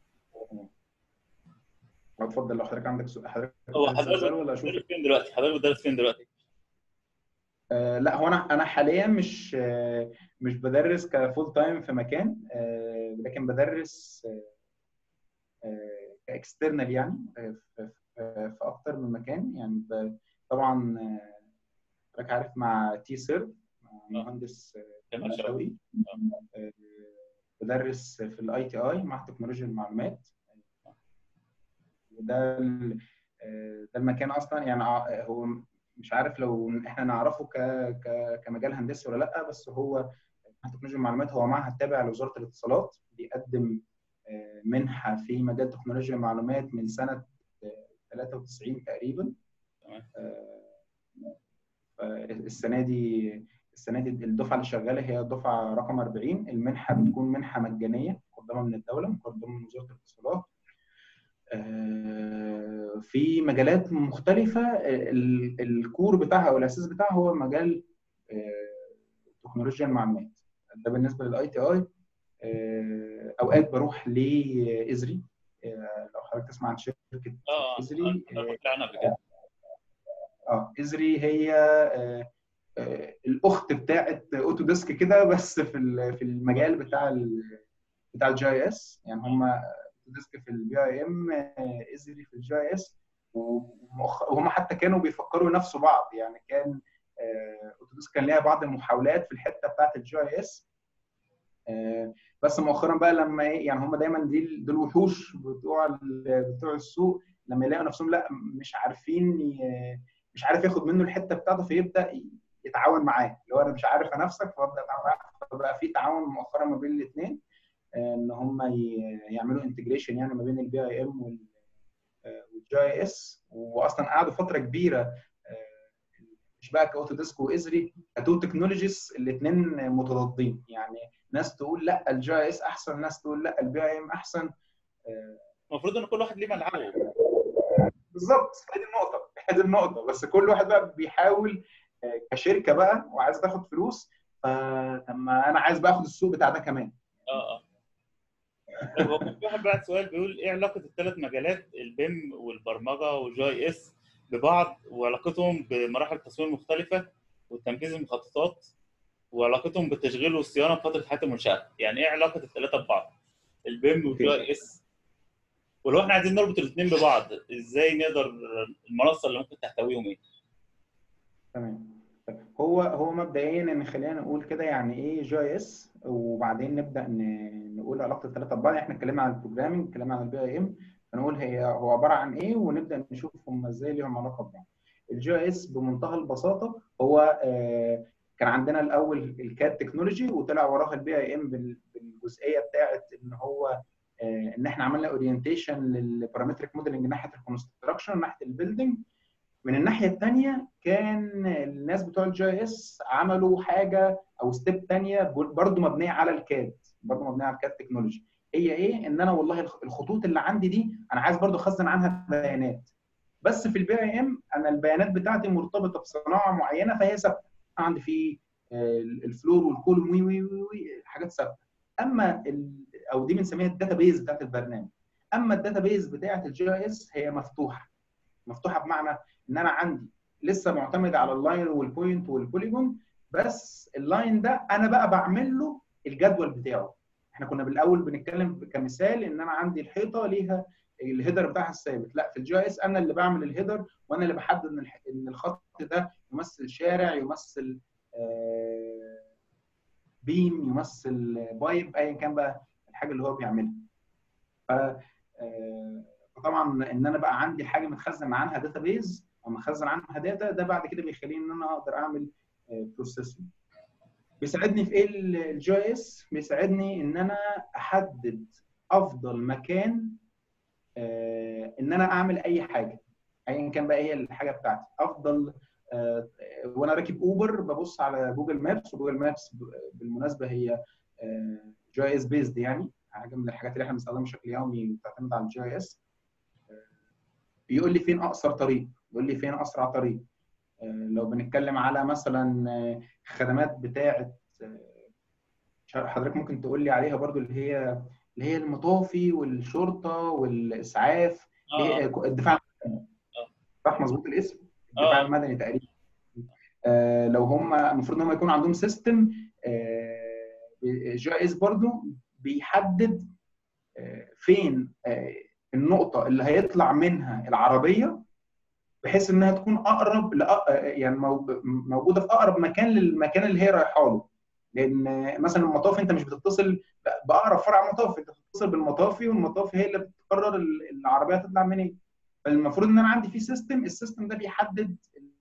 اتفضل لو حضرتك عندك سؤال حضرتك هو عندك سؤال حضرتك ولا اشوف بتدرس فين دلوقتي؟ حضرتك بتدرس فين دلوقتي؟ آه لا هو انا انا حاليا مش آه مش بدرس كفول تايم في مكان آه لكن بدرس آه كاكسترنال يعني آه في, في, في اكتر من مكان يعني ب- طبعا آه، حضرتك عارف مع تي سيرف مع مهندس آه، تمام شوقي آه، بدرس في الاي تي اي مع تكنولوجيا المعلومات وده ال- آه، ده المكان اصلا يعني ع- هو مش عارف لو احنا نعرفه ك ك كمجال هندسي ولا لا بس هو مع تكنولوجيا المعلومات هو معهد تابع لوزاره الاتصالات بيقدم آه، منحه في مجال تكنولوجيا المعلومات من سنه آه، 93 تقريبا تمام. آه، السنه دي السنه دي الدفعه اللي شغاله هي الدفعه رقم 40 المنحه بتكون منحه مجانيه مقدمه من الدوله مقدمه من وزاره الاتصالات آه، في مجالات مختلفه ال- الكور بتاعها او الاساس بتاعها هو مجال آه، تكنولوجيا المعلومات ده بالنسبه للاي تي اي اوقات بروح لازري آه، لو حضرتك تسمع عن شركه اه ازري اه قلت عنها قبل كده اه ازري هي آه آه الاخت بتاعه اوتوديسك كده بس في ال- في المجال بتاع ال بتاع الجي اس يعني هم اوتوديسك في البي اي ام ازري في الجي اس وهم حتى كانوا بيفكروا ينافسوا بعض يعني كان آه، اوتوديسك كان ليها بعض المحاولات في الحته بتاعت الجي اس بس مؤخرا بقى لما ايه يعني هم دايما دي دول الوحوش بتوع ال- بتوع السوق لما يلاقوا نفسهم لا مش عارفين ي- مش عارف ياخد منه الحته بتاعته فيبدا يتعاون معاه اللي هو انا مش عارف انافسك فابدا اتعاون معاه فبقى في تعاون مؤخرا ما بين الاثنين ان هم ي- يعملوا انتجريشن يعني ما بين البي اي ام والجي اس واصلا قعدوا فتره كبيره آه، مش بقى كاوتوديسك وازري كتو تكنولوجيز الاثنين متضادين يعني ناس تقول لا الجي اس احسن ناس تقول لا البي اي ام احسن آه، المفروض ان كل واحد ليه ملعبه بالظبط هذه النقطه هذه النقطه بس كل واحد بقى بيحاول آه، كشركه بقى وعايز تاخد فلوس فطب ما انا عايز بقى اخد السوق بتاع ده كمان اه اه طيب هو في واحد بعت سؤال بيقول ايه علاقه الثلاث مجالات البيم والبرمجه والجي اس ببعض وعلاقتهم بمراحل التصميم المختلفه وتنفيذ المخططات وعلاقتهم بالتشغيل والصيانه في فتره حياه المنشاه يعني ايه علاقه الثلاثه ببعض البيم والجي اس ولو احنا عايزين نربط الاثنين ببعض ازاي نقدر المنصه اللي ممكن تحتويهم ايه تمام طيب، هو هو مبدئيا ان خلينا نقول كده يعني ايه جي اس وبعدين نبدا ن- نقول علاقه الثلاثه ببعض احنا اتكلمنا عن البروجرامنج اتكلمنا عن البي اي ام فنقول هي هو عباره عن ايه ونبدا نشوف هم ازاي ليهم علاقه ببعض الجي اس بمنتهى البساطه هو آه، كان عندنا الاول الكاد تكنولوجي وطلع وراها البي اي ام بالجزئيه بتاعت ان هو آه، ان احنا عملنا اورينتيشن للبارامتريك موديلنج ناحيه الكونستراكشن ناحيه البيلدينج من الناحيه الثانيه كان الناس بتوع الجي اس عملوا حاجه او ستيب ثانيه برضو مبنيه على الكاد برضو مبنيه على الكاد تكنولوجي هي ايه ان انا والله الخ- الخطوط اللي عندي دي انا عايز برضو اخزن عنها بيانات بس في البي اي ام انا البيانات بتاعتي مرتبطه بصناعه معينه فهي ثابته عندي في آه، الفلور والكولوم وي وي وي وي حاجات ثابته اما ال- او دي بنسميها الداتا بيز بتاعت البرنامج اما الداتا بيز بتاعت الجي اس هي مفتوحه مفتوحه بمعنى ان انا عندي لسه معتمد على اللاين والبوينت والبوليجون بس اللاين ده انا بقى بعمل له الجدول بتاعه احنا كنا بالاول بنتكلم كمثال ان انا عندي الحيطه ليها الهيدر بتاعها الثابت لا في الجي اس انا اللي بعمل الهيدر وانا اللي بحدد ان الح- ان الخط ده يمثل شارع يمثل آه، بيم يمثل بايب ايا كان بقى الحاجه اللي هو بيعملها ف آه، فطبعا ان انا بقى عندي حاجه متخزن عنها داتا بيز او مخزن عنها داتا ده بعد كده بيخليني ان انا اقدر اعمل بروسيسنج بيساعدني في ايه الجي اس بيساعدني ان انا احدد افضل مكان آه، ان انا اعمل اي حاجه ايا كان بقى هي الحاجه بتاعتي افضل آه، وانا راكب اوبر ببص على جوجل مابس وجوجل مابس بالمناسبه هي جي اس بيزد يعني حاجه من الحاجات اللي احنا بنستخدمها بشكل يومي بتعتمد على الجي اس بيقول لي فين اقصر طريق يقول لي فين اسرع طريق آه، لو بنتكلم على مثلا آه، خدمات بتاعه آه، مش عارف حضرتك ممكن تقول لي عليها برضو اللي هي اللي هي المطافي والشرطه والاسعاف اه هي آه. الدفاع المدني صح مظبوط الاسم آه. الدفاع المدني تقريبا آه، لو هم المفروض ان هم يكون عندهم سيستم جي اس برضو بيحدد آه، فين آه، النقطه اللي هيطلع منها العربيه بحيث انها تكون اقرب لأ... يعني مو- موجوده في اقرب مكان للمكان اللي هي رايحه له لان مثلا المطافي انت مش بتتصل باقرب فرع مطافي انت بتتصل بالمطافي والمطافي هي اللي بتقرر ال- العربيه تطلع منين فالمفروض ان انا عندي في سيستم السيستم ده بيحدد ال-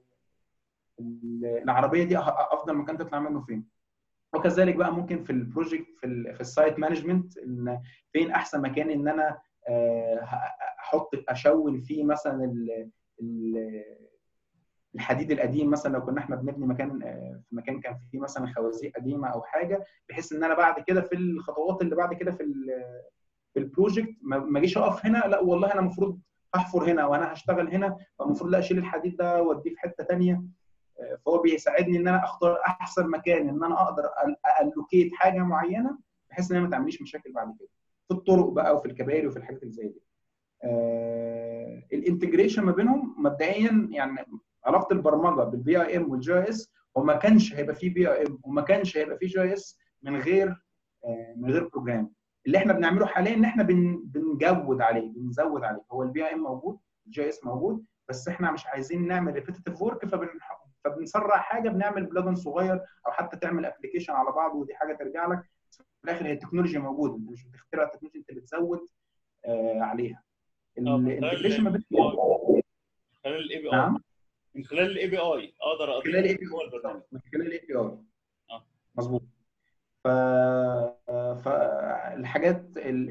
ال- العربيه دي أه- افضل مكان تطلع منه فين وكذلك بقى ممكن في البروجكت في ال في السايت مانجمنت ان فين احسن مكان ان انا آه، ه- احط اشون فيه مثلا ال- ال- الحديد القديم مثلا لو كنا احنا بنبني مكان آه، في مكان كان فيه مثلا خوازيق قديمه او حاجه بحيث ان انا بعد كده في الخطوات اللي بعد كده في ال- في البروجكت ما ما اجيش اقف هنا لا والله انا المفروض احفر هنا وانا هشتغل هنا فالمفروض لا اشيل الحديد ده واوديه في حته ثانيه فهو بيساعدني ان انا اختار احسن مكان ان انا اقدر الوكيت حاجه معينه بحيث ان هي ما تعمليش مشاكل بعد كده في الطرق بقى وفي الكباري وفي الحاجات اللي زي دي. آه الانتجريشن ما بينهم مبدئيا يعني علاقه البرمجه بالبي اي ام والجي اس وما كانش هيبقى فيه بي اي ام وما كانش هيبقى فيه جي اس من غير من غير بروجرام اللي احنا بنعمله حاليا ان احنا بن بنجود عليه بنزود عليه هو البي اي ام موجود الجي اس موجود بس احنا مش عايزين نعمل ريبيتيتيف ورك فبن فبنسرع حاجه بنعمل بلجن صغير او حتى تعمل ابلكيشن على بعضه ودي حاجه ترجع لك في الاخر هي التكنولوجيا موجوده انت مش بتخترع التكنولوجيا انت بتزود آه عليها الانتجريشن ما بين خلال الاي بي اي نعم من خلال الاي بي اي اقدر اضيف خلال الاي بي جوه البرنامج من خلال الاي بي اي اه مظبوط ف فالحاجات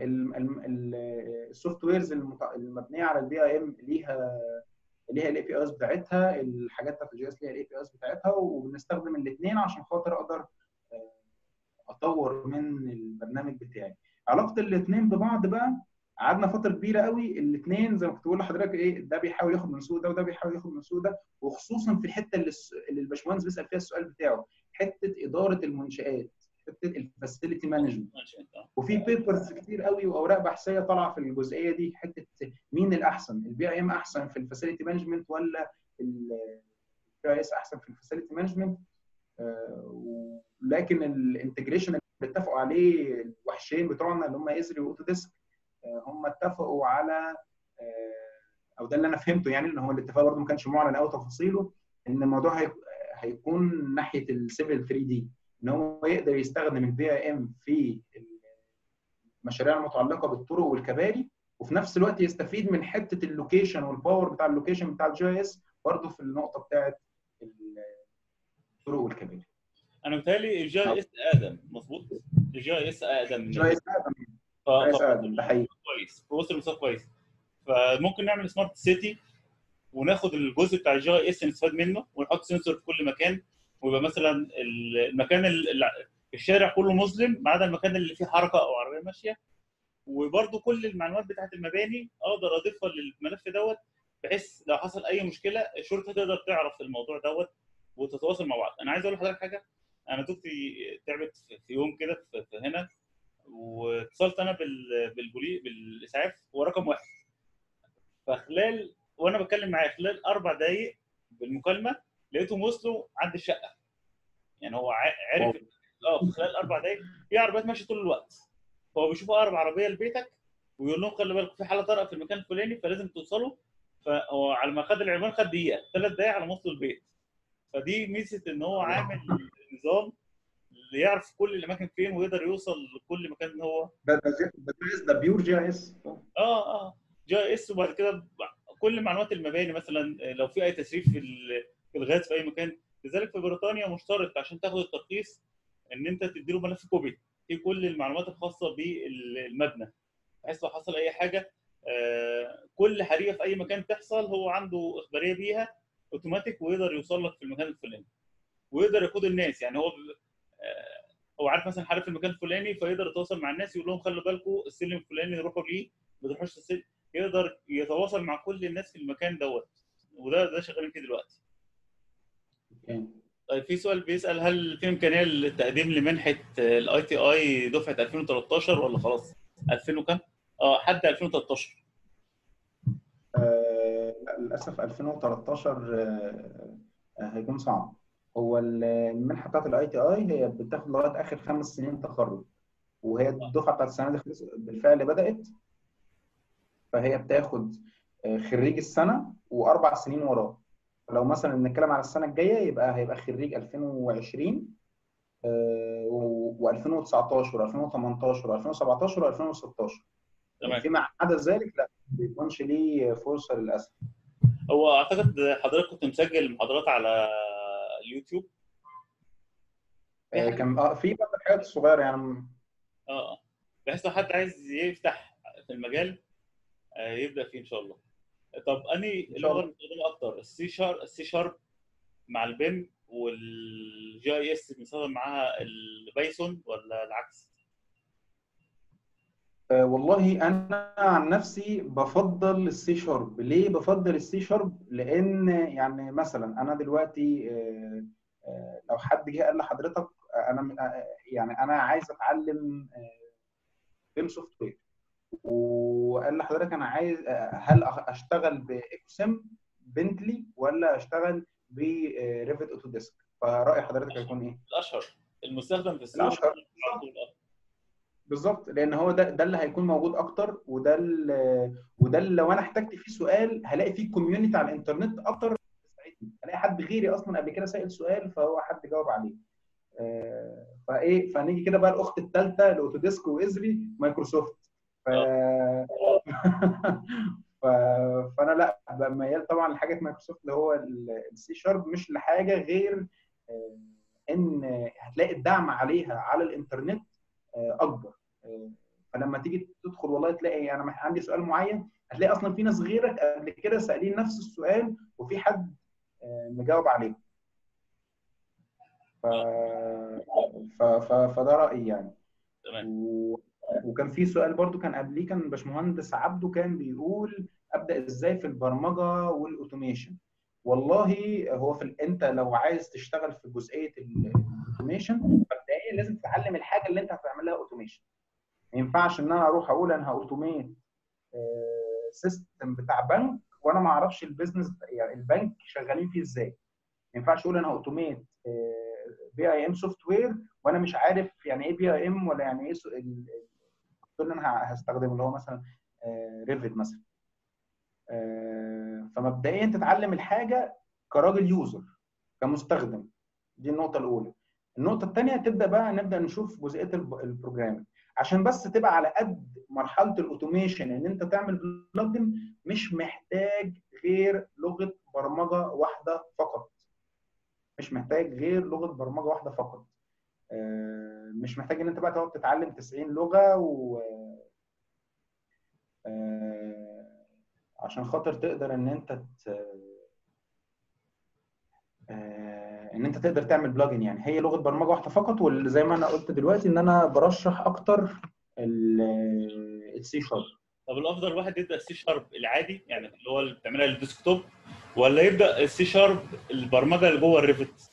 السوفت ويرز المبنيه على البي اي ام ليها ليها الاي بي ايز بتاعتها الحاجات بتاعت الجي اس ليها الاي بي ايز بتاعتها وبنستخدم الاثنين عشان خاطر اقدر اطور من البرنامج بتاعي علاقه الاثنين ببعض بقى قعدنا فتره كبيره قوي الاثنين زي ما كنت بقول لحضرتك ايه ده بيحاول ياخد من سوق ده وده بيحاول ياخد من سوق ده وخصوصا في الحته اللي, اللي الباشمهندس بيسال فيها السؤال بتاعه حته اداره المنشات حته الفاسيلتي مانجمنت وفي بيبرز كتير قوي واوراق بحثيه طالعه في الجزئيه دي حته مين الاحسن البي اي ام احسن في الفاسيلتي مانجمنت ولا البي اي اس احسن في الفاسيلتي مانجمنت لكن الانتجريشن اللي اتفقوا عليه الوحشين بتوعنا اللي هم ازري واوتوديسك هم اتفقوا على او ده اللي انا فهمته يعني ان هو الاتفاق برضه ما كانش معلن قوي تفاصيله ان الموضوع هيكون ناحيه السيفل 3 دي ان هو يقدر يستخدم البي اي ام في المشاريع المتعلقه بالطرق والكباري وفي نفس الوقت يستفيد من حته اللوكيشن والباور بتاع اللوكيشن بتاع الجي اس برضه في النقطه بتاعه الطرق والكباري انا متهيألي الجي اس اقدم مظبوط الجي اس اقدم من الجي اس اقدم ف... ده حقيقي كويس وصل لمستوى كويس فممكن نعمل سمارت سيتي وناخد الجزء بتاع الجي اس نستفاد منه ونحط سنسور في كل مكان ويبقى مثلا المكان الشارع كله مظلم ما عدا المكان اللي فيه حركه او عربيه ماشيه وبرده كل المعلومات بتاعت المباني اقدر اضيفها للملف دوت بحيث لو حصل اي مشكله الشرطه تقدر تعرف الموضوع دوت وتتواصل مع بعض انا عايز اقول لحضرتك حاجه انا دكتي تعبت في يوم كده في هنا واتصلت انا بالبولي بالاسعاف هو رقم واحد فخلال وانا بتكلم معاه خلال اربع دقائق بالمكالمه لقيتهم وصلوا عند الشقه يعني هو عرف اه في خلال اربع دقائق في عربيات ماشيه طول الوقت فهو بيشوف اقرب عربيه لبيتك ويقول لهم خلي بالك في حاله طارئه في المكان الفلاني فلازم توصلوا فهو على ما خد العنوان خد دقيقه ثلاث دقائق على ما وصلوا البيت فدي ميزه ان هو عامل نظام اللي يعرف كل الاماكن فين ويقدر يوصل لكل مكان هو ده ده ده بيور جي اس اه اه جي اس وبعد كده كل معلومات المباني مثلا لو في اي تسريب في في الغاز في اي مكان لذلك في بريطانيا مشترط عشان تاخد الترخيص ان انت تدي له ملف كوبي في كل المعلومات الخاصه بالمبنى بحيث لو حصل اي حاجه كل حريقه في اي مكان تحصل هو عنده اخباريه بيها اوتوماتيك ويقدر يوصل لك في المكان الفلاني ويقدر يقود الناس يعني هو هو عارف مثلا حريق في المكان الفلاني فيقدر يتواصل مع الناس يقول لهم خلوا بالكم السلم الفلاني روحوا ليه ما تروحوش السلم يقدر يتواصل مع كل الناس في المكان دوت وده ده شغالين فيه دلوقتي. طيب في سؤال بيسال هل في امكانيه للتقديم لمنحه الاي تي اي دفعه 2013 ولا خلاص 2000 وكام؟ اه حد 2013 آه للاسف 2013 آه هيكون صعب هو المنحه بتاعت الاي تي اي هي بتاخد لغايه اخر خمس سنين تخرج وهي الدفعه بتاعت السنه دي بالفعل بدات فهي بتاخد خريج السنه واربع سنين وراه لو مثلا بنتكلم على السنه الجايه يبقى هيبقى خريج 2020 و2019 و2018 و2017 و2016 تمام فيما عدا ذلك لا ما بيكونش ليه فرصه للاسف هو اعتقد حضرتك كنت مسجل محاضرات على اليوتيوب آه كان اه في بعض الحاجات الصغيره يعني اه بحيث لو حد عايز يفتح في المجال آه يبدا فيه ان شاء الله طب اني لغه بنستخدمها اكتر السي شارب السي شارب مع البيم والجي اي اس بنستخدم معاها البايثون ولا العكس؟ أه والله انا عن نفسي بفضل السي شارب ليه بفضل السي شارب لان يعني مثلا انا دلوقتي أه أه لو حد جه قال لحضرتك انا يعني انا عايز اتعلم بيم سوفت وير وقال لحضرتك انا عايز هل اشتغل باكسم بنتلي ولا اشتغل بريفت اوتوديسك فراي حضرتك هيكون ايه؟ الاشهر المستخدم في السوق الأشهر. بالظبط لان هو ده ده اللي هيكون موجود اكتر وده اللي وده اللي لو انا احتجت فيه سؤال هلاقي فيه كوميونتي على الانترنت اكتر تساعدني هلاقي حد غيري اصلا قبل كده سائل سؤال فهو حد جاوب عليه آه، فايه فنيجي كده بقى الاخت الثالثه لاوتوديسك وازري مايكروسوفت ف... ف... فانا لا بقى ميال طبعا لحاجه مايكروسوفت اللي هو السي شارب مش لحاجه غير آه، ان هتلاقي الدعم عليها على الانترنت آه، اكبر آه، فلما تيجي تدخل والله تلاقي انا مح- عندي سؤال معين هتلاقي اصلا في ناس غيرك قبل كده سالين نفس السؤال وفي حد آه، مجاوب عليه ف... ف... ف... فده رايي يعني تمام و... وكان في سؤال برضو كان قبليه كان باشمهندس عبده كان بيقول ابدا ازاي في البرمجه والاوتوميشن والله هو في ال- انت لو عايز تشتغل في جزئيه ال- الاوتوميشن مبدئيا لازم تتعلم الحاجه اللي انت هتعملها اوتوميشن ما ينفعش ان انا اروح اقول انا هاوتوميت سيستم بتاع بنك وانا ما اعرفش البيزنس يعني البنك شغالين فيه ازاي ما ينفعش اقول انا هاوتوميت بي اي ام سوفت وير وانا مش عارف يعني ايه بي اي ام ولا يعني ايه سو- ال- ال- اللي انا ه- هستخدمه اللي هو مثلا ريفت مثلا آه، فمبدئيا تتعلم الحاجه كراجل يوزر كمستخدم دي النقطه الاولى النقطه الثانيه تبدا بقى نبدا نشوف جزئيه الب- البروجرامينج عشان بس تبقى على قد مرحله الاوتوميشن ان انت تعمل بلجن مش محتاج غير لغه برمجه واحده فقط مش محتاج غير لغه برمجه واحده فقط آه، مش محتاج ان انت بقى تقعد تتعلم 90 لغه و آه، عشان خاطر تقدر ان انت ت... آه، ان انت تقدر تعمل بلجن يعني هي لغه برمجه واحده فقط واللي زي ما انا قلت دلوقتي ان انا برشح اكتر السي شارب طب الافضل واحد يبدا السي شارب العادي يعني اللي هو اللي بتعملها للديسكتوب ولا يبدا السي شارب البرمجه اللي جوه الريفت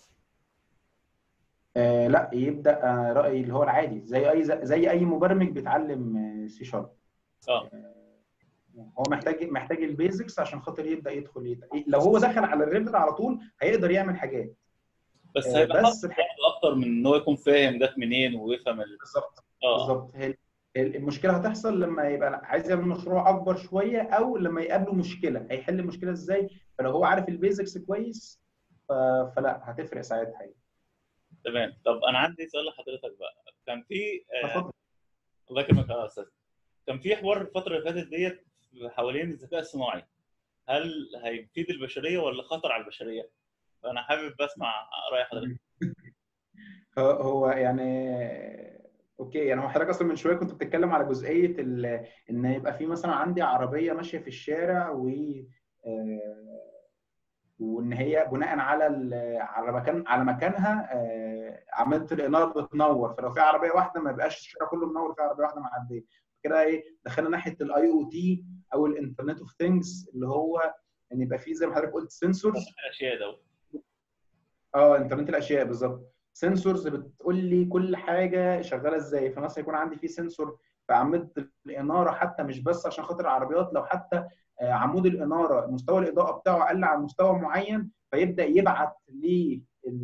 آه لا يبدا آه رايي اللي هو العادي زي اي زي اي مبرمج بيتعلم سي شارب اه هو محتاج محتاج البيزكس عشان خاطر يبدا يدخل يت... لو هو دخل على الريفت على طول هيقدر يعمل حاجات بس آه، هيبقى بس بس الحاجة- اكتر من ان هو يكون فاهم جت منين ويفهم ال... بالظبط اه بالظبط هي ال- المشكله هتحصل لما يبقى عايز يعمل مشروع اكبر شويه او لما يقابله مشكله هيحل المشكله ازاي فلو هو عارف البيزكس كويس ف... فلا هتفرق ساعتها يعني تمام طب انا عندي سؤال لحضرتك بقى كان في آه، اتفضل. الله يكرمك يا استاذ كان في حوار الفتره اللي فاتت ديت حوالين الذكاء الصناعي هل هيفيد البشريه ولا خطر على البشريه؟ فانا حابب اسمع راي حضرتك هو- هو يعني اوكي يعني هو حضرتك اصلا من شويه كنت بتتكلم على جزئيه ال... ان يبقى في مثلا عندي عربيه ماشيه في الشارع و آه، وان هي بناء على ال... على مكان على مكانها آه، عملت الاناره بتنور فلو في عربيه واحده ما يبقاش الشارع كله منور في عربيه واحده معديه كده ايه دخلنا ناحيه الاي او تي او الانترنت اوف ثينجز اللي هو ان يبقى في زي ما حضرتك قلت سنسورز الاشياء ده اه انترنت الاشياء بالظبط سنسورز بتقول لي كل حاجه شغاله ازاي فمثلا يكون عندي في سنسور في عمود الاناره حتى مش بس عشان خاطر العربيات لو حتى آه، عمود الاناره مستوى الاضاءه بتاعه قل عن مستوى معين فيبدا يبعت لل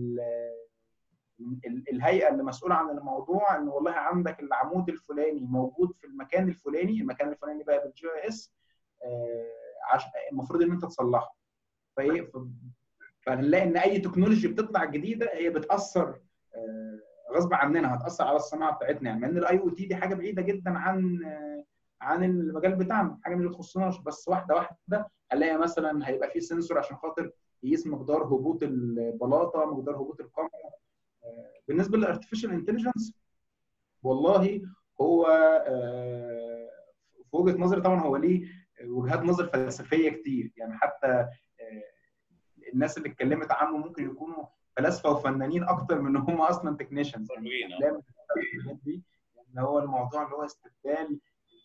ال- الهيئه اللي مسؤوله عن الموضوع ان والله عندك العمود الفلاني موجود في المكان الفلاني المكان الفلاني بقى بالجي او اس المفروض ان انت تصلحه فايه ف- فهنلاقي ان اي تكنولوجي بتطلع جديده هي بتاثر آه، غصب عننا هتاثر على الصناعه بتاعتنا يعني مع ان الاي او تي دي حاجه بعيده جدا عن آه، عن المجال بتاعنا حاجه مش بتخصناش بس واحده واحده هنلاقي مثلا هيبقى في سنسور عشان خاطر يقيس مقدار هبوط البلاطه مقدار هبوط القمر آه، بالنسبه للارتفيشال انتليجنس والله هو آه، في وجهه نظري طبعا هو ليه وجهات نظر فلسفيه كتير يعني حتى آه، الناس اللي اتكلمت عنه ممكن يكونوا فلاسفه وفنانين اكتر من ان هم اصلا تكنيشنز برمجين، آه. افلام الحاجات دي اللي هو الموضوع اللي هو استبدال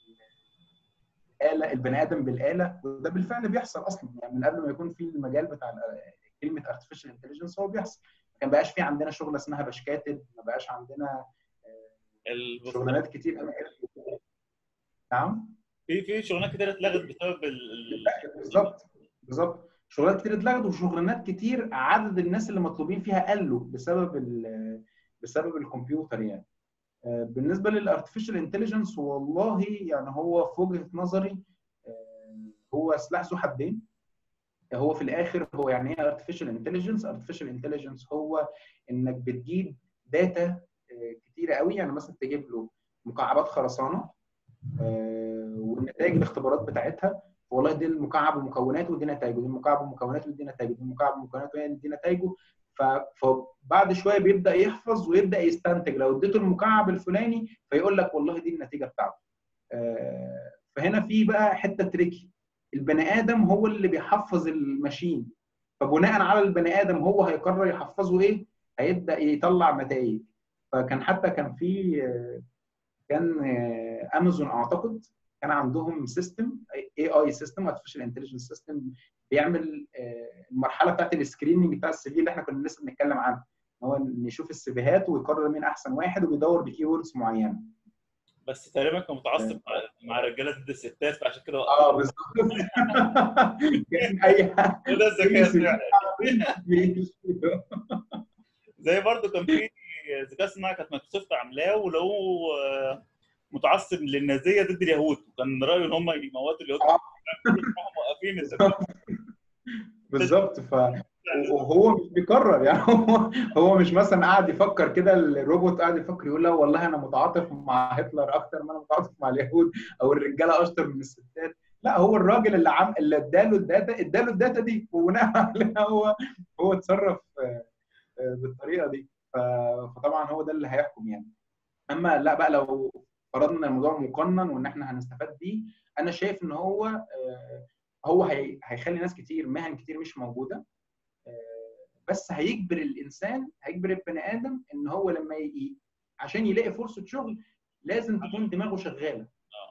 الاله البني ادم بالاله وده بالفعل بيحصل اصلا يعني من قبل ما يكون في المجال بتاع ال- كلمه artificial intelligence هو بيحصل ما بقاش في عندنا شغله اسمها باش كاتب ما بقاش عندنا ال- شغلانات كتير قوي نعم في في شغلانات كتير اتلغت بسبب ال- ال- بالظبط بالظبط شغلانات كتير اتلغت وشغلانات كتير عدد الناس اللي مطلوبين فيها قلوا بسبب ال بسبب الكمبيوتر يعني آه، بالنسبه للارتفيشال انتليجنس والله يعني هو في وجهه نظري آه، هو سلاح ذو حدين هو في الاخر هو يعني ايه ارتفيشال انتليجنس ارتفيشال انتليجنس هو انك بتجيب داتا آه، كتيره قوي يعني مثلا تجيب له مكعبات خرسانه آه، والنتائج الاختبارات بتاعتها والله دي المكعب ومكوناته ودي نتائجه دي المكعب ومكوناته ودي نتائجه دي المكعب ومكوناته ودي نتائجه ف- فبعد شويه بيبدا يحفظ ويبدا يستنتج لو اديته المكعب الفلاني فيقول لك والله دي النتيجه بتاعته آه، فهنا في بقى حته تريكي البني ادم هو اللي بيحفظ الماشين فبناء على البني ادم هو هيقرر يحفظه ايه هيبدا يطلع نتائج فكان حتى كان في آه، كان آه، امازون اعتقد كان عندهم سيستم اي اي سيستم ارتفيشال انتليجنس سيستم بيعمل آه، المرحله بتاعت السكريننج بتاع السي في اللي احنا كنا لسه بنتكلم عنه هو نشوف السيفيهات ويقرر مين احسن واحد وبيدور بكي ووردز معينه بس تقريبا كان متعصب مع- مع الرجاله ضد الستات فعشان كده وقف. اه بالظبط كان اي حد وده الذكاء فعلا بيمشي. زي برضو كان في ذكاء صناعي كانت مايكروسوفت عاملاه ولو آه، متعصب للنازيه ضد اليهود وكان رايه ان هم يموتوا اليهود آه. كلهم موقفين الذكاء بالظبط ف وهو مش بيكرر يعني هو هو مش مثلا قاعد يفكر كده الروبوت قاعد يفكر يقول لا والله انا متعاطف مع هتلر اكتر ما انا متعاطف مع اليهود او الرجاله اشطر من الستات لا هو الراجل اللي عم اللي اداله الداتا اداله الداتا دي وبناء عليها هو هو اتصرف آه، آه، بالطريقه دي ف- فطبعا هو ده اللي هيحكم يعني اما لا بقى لو فرضنا ان الموضوع مقنن وان احنا هنستفاد بيه انا شايف ان هو آه، هو هي- هيخلي ناس كتير مهن كتير مش موجوده آه، بس هيجبر الانسان هيجبر البني ادم ان هو لما ي... عشان يلاقي فرصه شغل لازم تكون دماغه شغاله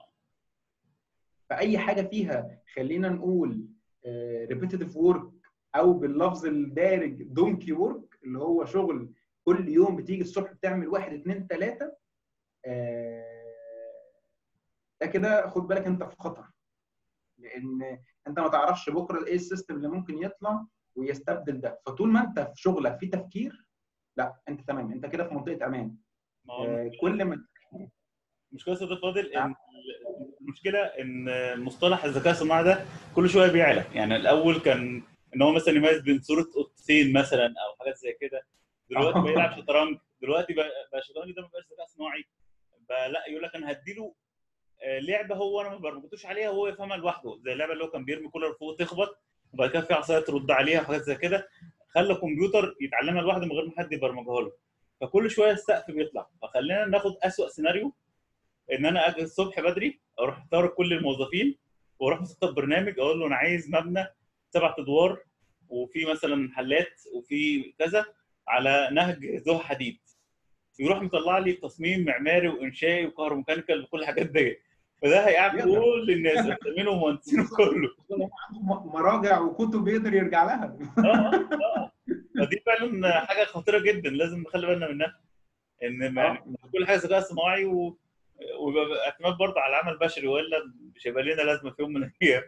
فاي حاجه فيها خلينا نقول ريبيتيتيف ورك او باللفظ الدارج دونكي ورك اللي هو شغل كل يوم بتيجي الصبح بتعمل واحد اتنين تلاته آه، ده كده خد بالك انت في خطر لان انت ما تعرفش بكره ايه السيستم اللي ممكن يطلع ويستبدل ده فطول ما انت في شغلك في تفكير لا انت تمام انت كده في منطقه امان ما هو آه، كل ما المشكله يا استاذ فاضل ان نعم. المشكله ان مصطلح الذكاء الصناعي ده كل شويه بيعلى يعني الاول كان ان هو مثلا يميز بين صوره قطتين مثلا او حاجات زي كده دلوقتي بقى يلعب شطرنج دلوقتي بقى بقى الشطرنج ده ما بقاش ذكاء صناعي بقى لا يقول لك انا هديله آه، لعبه هو انا ما برمجتوش عليها وهو يفهمها لوحده زي اللعبه اللي هو كان بيرمي كولر فوق تخبط وبعد كده في عصايه ترد عليها وحاجات زي كده خلى كمبيوتر يتعلمها لوحده من غير ما حد يبرمجها له فكل شويه السقف بيطلع فخلينا ناخد اسوأ سيناريو ان انا اجي الصبح بدري اروح اختار كل الموظفين واروح مسطب برنامج اقول له انا عايز مبنى سبع ادوار وفي مثلا محلات وفي كذا على نهج ذو حديد يروح مطلع لي تصميم معماري وانشائي وكهروميكانيكال وكل الحاجات دي فده هيقعد يقدر. كل الناس مسمينه ومهندسينه كله عنده مراجع وكتب يقدر يرجع لها اه اه فدي فعلا حاجه خطيره جدا لازم نخلي بالنا منها ان ما- يعني كل حاجه ذكاء صناعي و... ويبقى اعتماد برضه على العمل البشري والا مش هيبقى لنا لازمه في يوم من الايام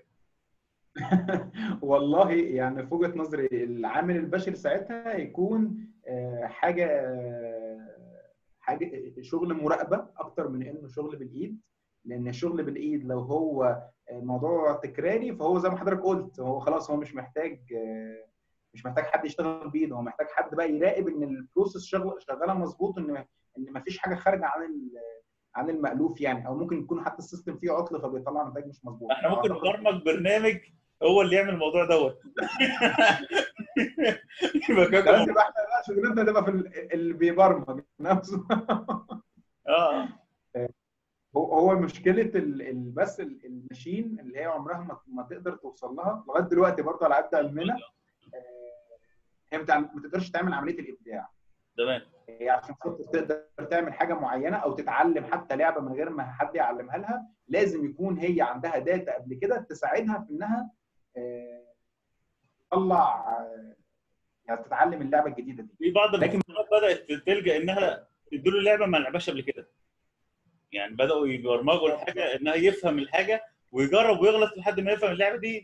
والله يعني في وجهه نظري العامل البشري ساعتها يكون آه، حاجه حاجه شغل مراقبه اكتر من انه شغل بالايد لان الشغل بالايد لو هو موضوع تكراري فهو زي ما حضرتك قلت هو خلاص هو مش محتاج آه، مش محتاج حد يشتغل بايده هو محتاج حد بقى يراقب ان البروسيس شغل- شغاله مظبوط ان ان ما فيش حاجه خارجه عن ال- عن المألوف يعني او ممكن يكون حتى السيستم فيه عطل فبيطلع نتائج مش مظبوطه احنا ممكن أعتقد- نبرمج برنامج هو اللي يعمل الموضوع دوت يبقى خلاص كده يبقى احنا بقى شغلتنا تبقى في ال- اللي بيبرمج نفسه اه هو هو مشكله ال- ال- بس ال- الماشين اللي هي عمرها ما ما تقدر توصل لها لغايه دلوقتي برضه على قد علمنا آه، هي بتاع- ما تقدرش تعمل عمليه الابداع تمام هي عشان خاطر تقدر تعمل حاجه معينه او تتعلم حتى لعبه من غير ما حد يعلمها لها لازم يكون هي عندها داتا قبل كده تساعدها في انها آه، تطلع آه، يعني تتعلم اللعبه الجديده دي في بعض لكن- المنظمات بدات تلجا انها تديله لعبه ما لعبهاش قبل كده يعني بداوا يبرمجوا الحاجه انها يفهم الحاجه ويجرب ويغلط لحد ما يفهم اللعبه دي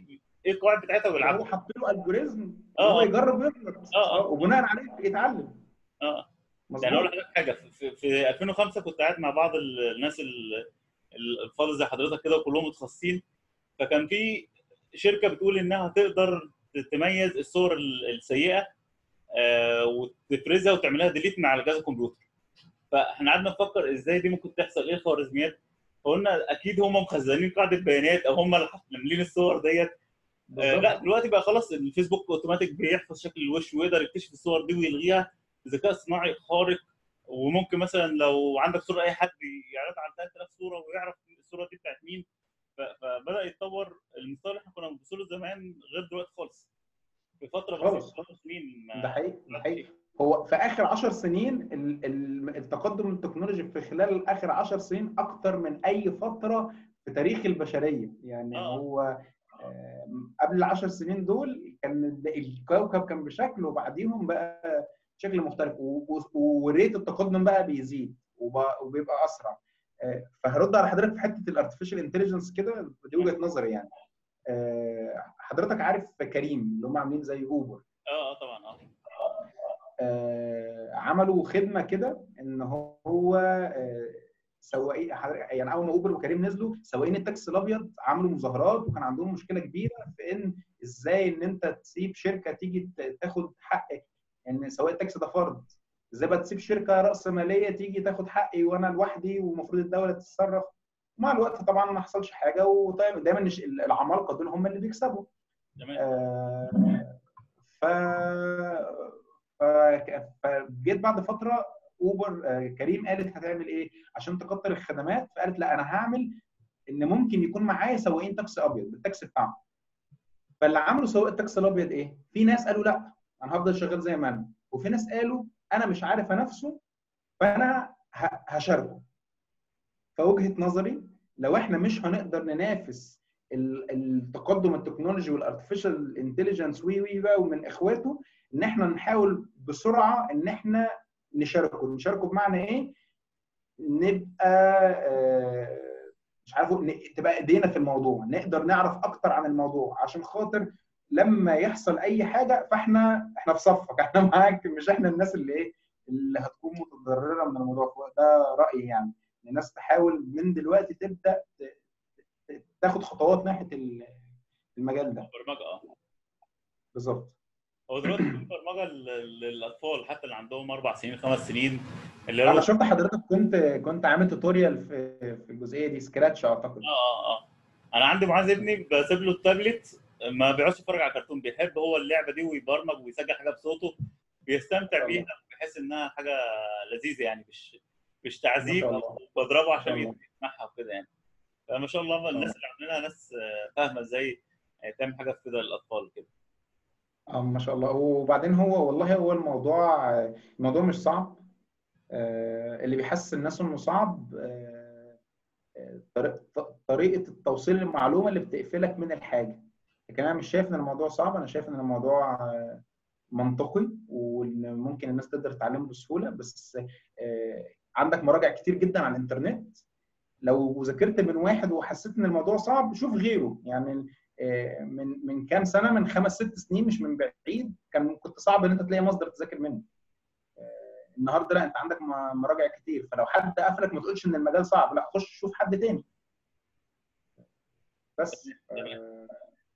ايه القواعد بتاعتها هو ويلعبها حط له الجوريزم آه. هو يجرب ويغلط آه، آه. وبناء عليه يتعلم اه مظبوط يعني اقول لحضرتك حاجه في, في 2005 كنت قاعد مع بعض ال- الناس ال- ال- الفاضل زي حضرتك كده وكلهم متخصصين فكان في شركه بتقول انها تقدر تميز الصور ال- السيئه آه، وتفرزها وتعملها ديليت من على جهاز الكمبيوتر فاحنا قعدنا نفكر ازاي دي ممكن تحصل ايه الخوارزميات فقلنا اكيد هم مخزنين قاعده بيانات او هم اللي عاملين الصور ديت آه، بالظبط. لا دلوقتي بقى خلاص الفيسبوك اوتوماتيك بيحفظ شكل الوش ويقدر يكتشف الصور دي ويلغيها بذكاء صناعي خارق وممكن مثلا لو عندك صوره اي حد يعرض على 3000 صوره ويعرف الصوره دي بتاعت مين ف- فبدا يتطور المستوى اللي احنا كنا بنبص له زمان غير دلوقتي خالص في فتره خالص. بسيطه خمس سنين ما- ده حقيقي ده حقيقي هو في اخر 10 سنين ال- ال- التقدم التكنولوجي في خلال اخر 10 سنين اكتر من اي فتره في تاريخ البشريه يعني آه. هو آم، قبل ال 10 سنين دول كان ال- الكوكب كان بشكل وبعديهم بقى شكل مختلف و- و- وريت التقدم بقى بيزيد وب- وبيبقى اسرع آه، فهرد على حضرتك في حته الارتفيشال انتليجنس كده دي وجهه نظري يعني آه، حضرتك عارف كريم اللي هم عاملين زي اوبر اه اه طبعا اه آه، عملوا خدمه كده ان هو آه، سواقين حضرتك- يعني اول ما اوبر وكريم نزلوا سواقين التاكسي الابيض عملوا مظاهرات وكان عندهم مشكله كبيره في ان ازاي ان انت تسيب شركه تيجي ت- تاخد حقك ان سواق التاكسي ده فرد ازاي بقى تسيب شركه راس ماليه تيجي تاخد حقي وانا لوحدي ومفروض الدوله تتصرف مع الوقت طبعا ما حصلش حاجه ودايما الش- العمالقه دول هم اللي بيكسبوا تمام آه، ف ف- فجيت بعد فتره اوبر آه، كريم قالت هتعمل ايه عشان تكتر الخدمات فقالت لا انا هعمل ان ممكن يكون معايا سواقين تاكسي ابيض بالتاكسي بتاعهم فاللي عملوا سواق التاكسي الابيض ايه في ناس قالوا لا انا هفضل شغال زي ما انا وفي ناس قالوا انا مش عارف انافسه فانا ه- هشاركه فوجهه نظري لو احنا مش هنقدر ننافس ال- التقدم التكنولوجي والارتفيشال انتليجنس وي وي بقى ومن اخواته ان احنا نحاول بسرعه ان احنا نشاركه نشاركه بمعنى ايه نبقى آه، مش عارف أقول- ن- تبقى ايدينا في الموضوع نقدر نعرف اكتر عن الموضوع عشان خاطر لما يحصل اي حاجه فاحنا احنا في صفك احنا معاك مش احنا الناس اللي ايه اللي هتكون متضرره من الموضوع ده رايي يعني إن الناس تحاول من دلوقتي تبدا ت- ت- تاخد خطوات ناحيه ال- المجال ده برمجه اه بالظبط هو دلوقتي في برمجه لل- للاطفال حتى اللي عندهم اربع سنين خمس سنين اللي هو انا شفت حضرتك كنت كنت عامل توتوريال في في الجزئيه دي سكراتش اعتقد اه اه اه انا عندي معاذ ابني بسيب له التابلت ما بيقعدش يتفرج على كرتون بيحب هو اللعبه دي ويبرمج ويسجل حاجه بصوته بيستمتع ما شاء بيها الله. بيحس انها حاجه لذيذه يعني مش مش ما تعذيب شاء او الله. بضربه ما عشان شاء الله. يسمعها وكده يعني فما شاء الله الناس اللي عاملينها ناس آه، فاهمه ازاي آه، تعمل حاجه كده للاطفال كده اه ما شاء الله وبعدين هو والله هو الموضوع الموضوع مش صعب آه، اللي بيحسس الناس انه صعب آه، آه، طريق- طريقه التوصيل المعلومه اللي بتقفلك من الحاجه لكن انا مش شايف ان الموضوع صعب انا شايف ان الموضوع آه، منطقي وان ممكن الناس تقدر تتعلمه بسهوله بس آه، عندك مراجع كتير جدا على الانترنت لو ذاكرت من واحد وحسيت ان الموضوع صعب شوف غيره يعني آه، من من كام سنه من خمس ست سنين مش من بعيد كان كنت صعب ان انت تلاقي مصدر تذاكر منه آه، النهارده لا انت عندك م- مراجع كتير فلو حد قفلك ما تقولش ان المجال صعب لا خش شوف حد تاني بس آه،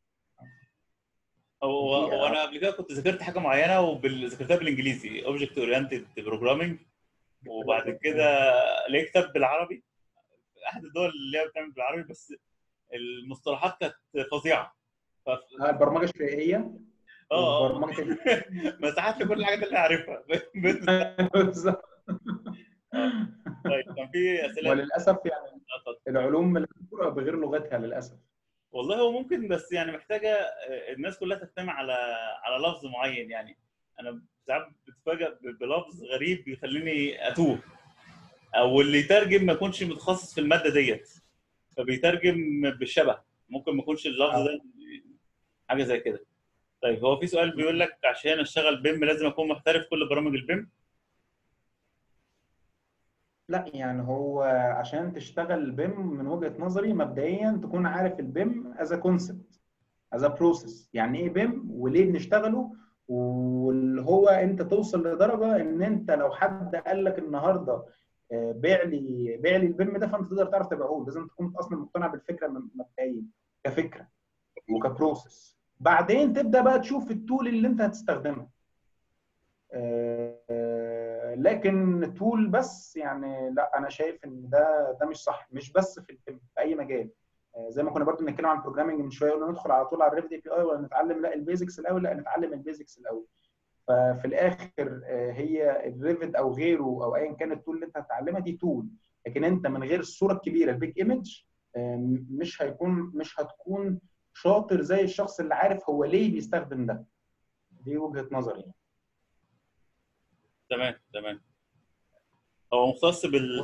هو دي- هو انا قبل كده كنت ذاكرت حاجه معينه وذاكرتها بالانجليزي اوبجكت اورينتد بروجرامنج وبعد كده لقيت كتاب بالعربي احد الدول اللي هي بتعمل بالعربي بس المصطلحات كانت فظيعه ف... آه، البرمجه الشيئيه اه اه وبرمجه ال- مسحت لي كل الحاجات اللي اعرفها بقيت- بالظبط. طيب كان في اسئله وللاسف يعني اتفضل. العلوم المذكوره بغير لغتها للاسف والله هو ممكن بس يعني محتاجه آه، الناس كلها تجتمع على على لفظ معين يعني انا ساعات بتفاجئ ب- بلفظ غريب بيخليني اتوه او اللي يترجم ما يكونش متخصص في الماده ديت فبيترجم بالشبه ممكن ما يكونش اللفظ ده حاجه زي كده طيب هو في سؤال بيقول لك عشان اشتغل بيم لازم اكون محترف كل برامج البيم لا يعني هو عشان تشتغل بيم من وجهة نظري مبدئيا تكون عارف البيم از كونسبت از بروسيس يعني ايه بيم وليه بنشتغله واللي هو انت توصل لدرجه ان انت لو حد قال لك النهارده آه، بيع لي بيع لي البيم ده فانت تقدر تعرف تبيعه له. لازم تكون اصلا مقتنع بالفكره من- مبدئيا كفكره وكبروسيس بعدين تبدا بقى تشوف التول اللي انت هتستخدمها آه، لكن تول بس يعني لا انا شايف ان ده ده مش صح مش بس في الفيلم في اي مجال آه، زي ما كنا برضو بنتكلم عن البروجرامنج من شويه قلنا ندخل على طول على الريفت اي بي اي ولا نتعلم لا البيزكس الاول لا نتعلم البيزكس الاول ففي الاخر آه، هي الريفت او غيره او ايا كان التول اللي انت هتتعلمها دي تول لكن انت من غير الصوره الكبيره البيج ايمج مش هيكون مش هتكون شاطر زي الشخص اللي عارف هو ليه بيستخدم ده دي وجهه نظري يعني. تمام تمام هو مختص بال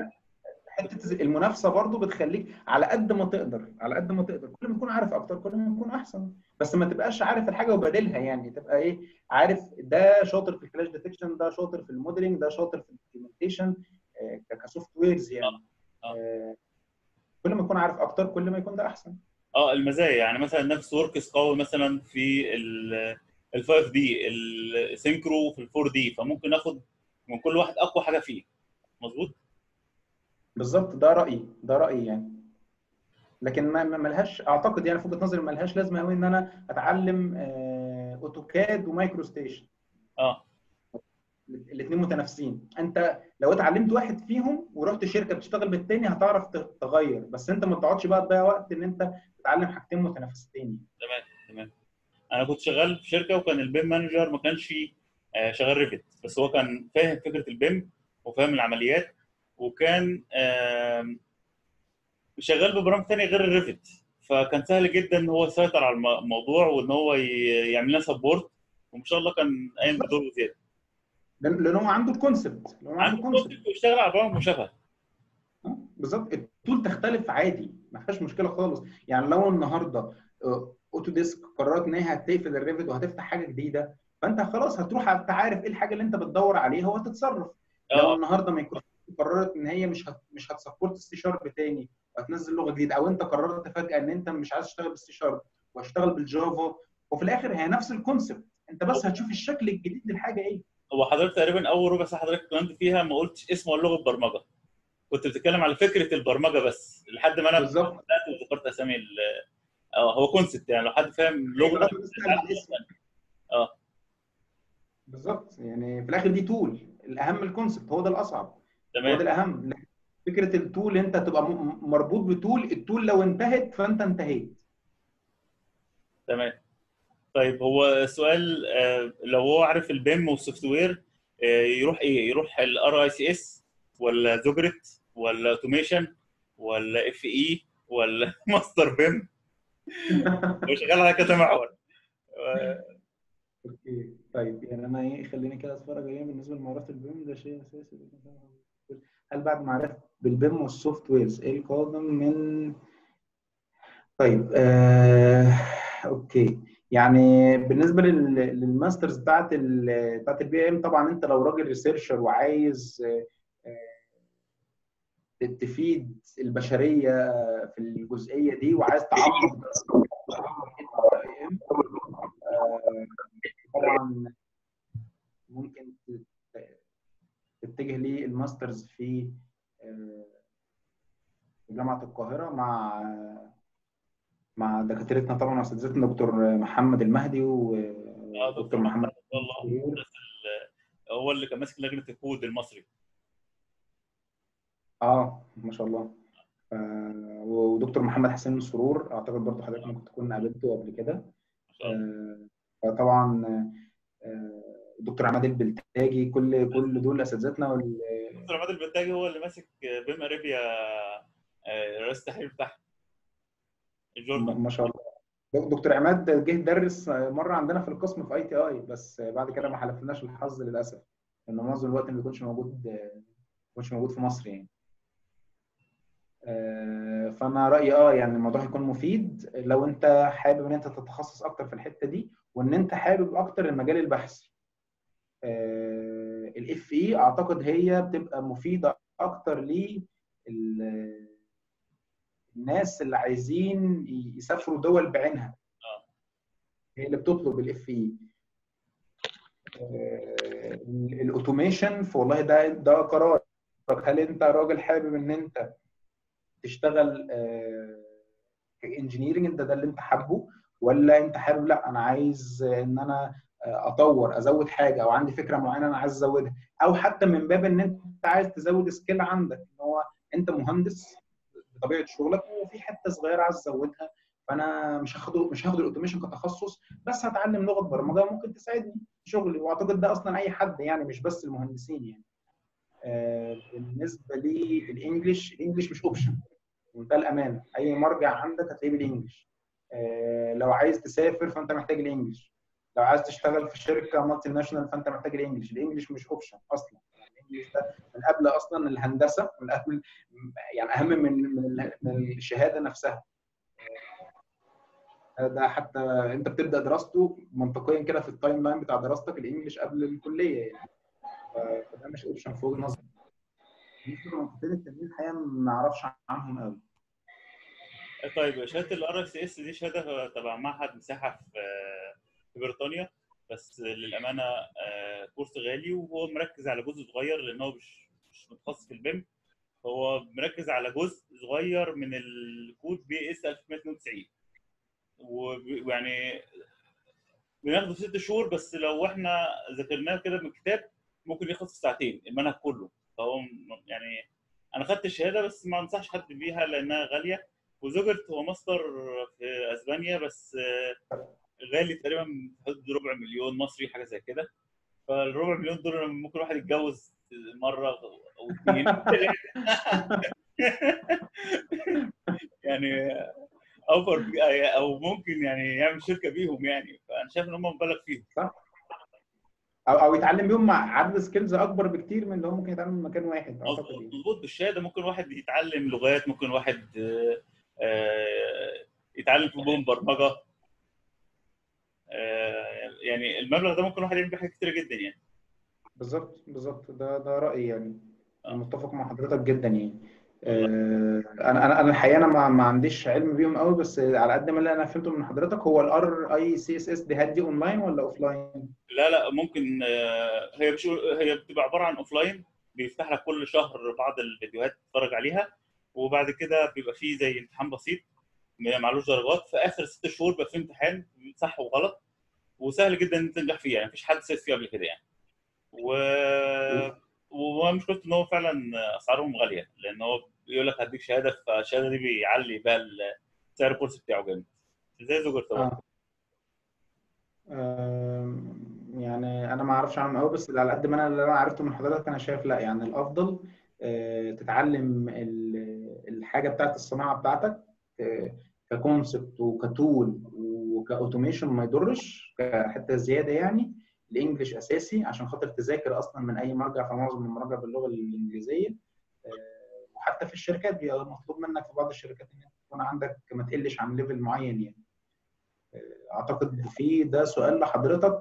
حته المنافسه برضو بتخليك على قد ما تقدر على قد ما تقدر كل ما تكون عارف اكتر كل ما يكون احسن بس ما تبقاش عارف الحاجه وبديلها يعني تبقى ايه عارف ده شاطر في الكلاش ديتكشن ده شاطر في الموديلنج ده شاطر في الدوكيومنتيشن كسوفت ويرز يعني آه. آه، كل ما يكون عارف اكتر كل ما يكون ده احسن اه المزايا يعني مثلا نفس وركس قوي مثلا في ال 5 دي السينكرو في ال 4 دي فممكن اخد من كل واحد اقوى حاجه فيه مظبوط بالظبط ده رايي ده رايي يعني لكن ما ما- ملهاش اعتقد يعني في وجهه نظري ملهاش لازمه قوي ان انا اتعلم آه، اوتوكاد ومايكرو ستيشن اه الاثنين متنافسين انت لو اتعلمت واحد فيهم ورحت شركه بتشتغل بالتاني هتعرف ت- تغير بس انت ما تقعدش بقى تضيع وقت ان انت تتعلم حاجتين متنافستين تمام تمام انا كنت شغال في شركه وكان البيم مانجر ما كانش آه، شغال ريفت بس هو كان فاهم فكره البيم وفاهم العمليات وكان آم، شغال ببرامج تانية غير الريفت فكان سهل جدا ان هو يسيطر على الم- الموضوع وان هو ي- يعمل لنا سبورت وما شاء الله كان قايم بدور زياده لان لأن هو عنده الكونسبت لأن هو عنده عنده الكونسبت كونسبت ويشتغل على برامج مشابهه بالظبط التول تختلف عادي ما فيهاش مشكله خالص يعني لو النهارده اوتو ديسك قررت ان هي هتقفل الريفت وهتفتح حاجه جديده فانت خلاص هتروح انت عارف ايه الحاجه اللي انت بتدور عليها وهتتصرف لو اه النهارده مايكروسوفت قررت ان هي مش هت مش هتسبورت السي شارب تاني وهتنزل لغه جديده او انت قررت فجاه ان انت مش عايز تشتغل بالسي شارب وهتشتغل بالجافا وفي الاخر هي نفس الكونسبت انت بس هتشوف الشكل الجديد للحاجه ايه هو حضرتك تقريبا اول ربع ساعه حضرتك اتكلمت فيها ما قلتش اسم ولا لغه برمجه كنت بتتكلم على فكره البرمجه بس لحد ما انا بالظبط بدات وذكرت اسامي ال- اه هو كونسبت يعني لو حد فاهم لغه لازم تسأل على الاسم. اه بالظبط يعني في الاخر دي تول الاهم الكونسبت هو ده الاصعب هو ده تمام الاهم فكره التول انت تبقى م- مربوط بتول التول لو انتهت فانت انتهيت تمام طيب هو السؤال آه، لو هو عارف البيم والسوفت وير آه، يروح ايه؟ يروح الار اي سي اس ولا زوجرت ولا اوتوميشن ولا اف اي ولا ماستر بيم هو شغال على كذا محور آه، اوكي طيب يعني انا ايه خليني كده اتفرج عليه بالنسبه لمهارات البيم ده شيء اساسي هل بعد ما عرفت بالبيم والسوفت ويرز ايه القادم من طيب آه... اوكي يعني بالنسبه لل... للماسترز بتاعت ال... بتاعت البي ام طبعا انت لو راجل ريسيرشر وعايز آه، آه، تفيد البشريه في الجزئيه دي وعايز تعمق آه، طبعا ممكن ت- تتجه للماسترز في آه، في جامعة القاهرة مع مع دكاترتنا طبعا واساتذتنا دكتور محمد المهدي آه، ودكتور محمد والله بس ال- هو اللي كان ماسك لجنه الكود المصري اه ما شاء الله آه، ودكتور محمد حسين السرور اعتقد برضه حضرتك ممكن تكون قابلته قبل كده ما شاء الله آه، فطبعا آه، دكتور عماد البلتاجي كل كل دول اساتذتنا وال- دكتور عماد البلتاجي هو اللي ماسك بيم اريبيا آه، رئيس التحرير بتاعها الجورنال ما شاء الله دك- دكتور عماد جه درس مره عندنا في القسم في اي تي اي بس بعد كده ما حلفناش الحظ للاسف لانه معظم الوقت ما بيكونش موجود ما بيكونش موجود في مصر يعني آه، فانا رايي اه يعني الموضوع هيكون مفيد لو انت حابب ان انت تتخصص اكتر في الحته دي وان انت حابب اكتر المجال البحثي الاف اي اعتقد هي بتبقى مفيده اكتر للناس اللي عايزين يسافروا دول بعينها هي اللي بتطلب الاف اي الاوتوميشن فوالله ده ده قرارك هل انت راجل حابب ان انت تشتغل كانجينيرنج انت ده اللي انت حابه ولا انت حابب لا انا عايز ان انا اطور ازود حاجه او عندي فكره معينه انا عايز ازودها او حتى من باب ان انت عايز تزود سكيل عندك ان هو انت مهندس بطبيعه شغلك وفي حته صغيره عايز تزودها فانا مش هاخده مش هاخد الاوتوميشن كتخصص بس هتعلم لغه برمجه ممكن تساعدني في شغلي واعتقد ده اصلا اي حد يعني مش بس المهندسين يعني آه بالنسبه للانجليش الانجليش مش اوبشن وده الامان اي مرجع عندك هتلاقيه بالانجليش آه لو عايز تسافر فانت محتاج الانجليش لو عايز تشتغل في شركه مالتي ناشونال فانت محتاج الانجليش الانجليش مش اوبشن اصلا الانجليش ده من قبل اصلا الهندسه من قبل يعني اهم من من من الشهاده نفسها ده حتى انت بتبدا دراسته منطقيا كده في التايم لاين بتاع دراستك الانجليش قبل الكليه يعني فده مش اوبشن في وجهه نظري بالنسبه للمنطقتين التانيين الحقيقه ما اعرفش عنهم قوي طيب شهاده الار اس اس دي شهاده تبع معهد مساحه في في بريطانيا بس للامانه كورس غالي وهو مركز على جزء صغير لان هو مش مش متخصص في البيم هو مركز على جزء صغير من الكود بي اس 1192 ويعني بناخده ست شهور بس لو احنا ذاكرناه كده من الكتاب ممكن ياخد في ساعتين المنهج كله فهو يعني انا خدت الشهاده بس ما انصحش حد بيها لانها غاليه وزوجرت هو ماستر في اسبانيا بس غالي تقريبا في حدود ربع مليون مصري حاجه زي كده فالربع مليون دول ممكن واحد يتجوز مره او اثنين يعني اوفر او ممكن يعني يعمل شركه بيهم يعني فانا شايف ان هم مبالغ فيهم صح او او يتعلم بيهم مع عدد سكيلز اكبر بكتير من اللي هو ممكن يتعلم من مكان واحد اعتقد مظبوط بالشهاده ممكن واحد يتعلم لغات ممكن واحد يتعلم في بوم برمجه يعني المبلغ ده ممكن واحد يعمل بيه حاجات كتيره جدا يعني بالظبط بالظبط ده ده رايي يعني انا متفق مع حضرتك جدا يعني انا انا انا الحقيقه انا ما, ما عنديش علم بيهم قوي بس على قد ما اللي انا فهمته من حضرتك هو الار اي سي اس اس دي هدي اونلاين ولا اوف لاين؟ لا لا ممكن هي مش هي بتبقى عباره عن اوف لاين بيفتح لك كل شهر بعض الفيديوهات تتفرج عليها وبعد كده بيبقى فيه زي امتحان بسيط معلوش درجات في اخر ست شهور بيبقى فيه امتحان صح وغلط وسهل جدا ان تنجح فيه يعني مفيش حد سيس فيه قبل كده يعني و ومشكلته ان هو فعلا اسعارهم غاليه لان هو بيقول لك هديك شهاده فالشهاده دي بيعلي بقى سعر الكورس بتاعه جامد زي زوجر طبعا آه. يعني انا ما اعرفش عنهم قوي بس على قد ما انا اللي انا عرفته من حضرتك انا شايف لا يعني الافضل آه تتعلم الحاجه بتاعت الصناعه بتاعتك ككونسبت وكتول وكاوتوميشن ما يضرش كحته زياده يعني الانجليش اساسي عشان خاطر تذاكر اصلا من اي مرجع فمعظم المراجع باللغه الانجليزيه وحتى في الشركات بيبقى مطلوب منك في بعض الشركات ان تكون عندك ما تقلش عن ليفل معين يعني اعتقد في ده سؤال لحضرتك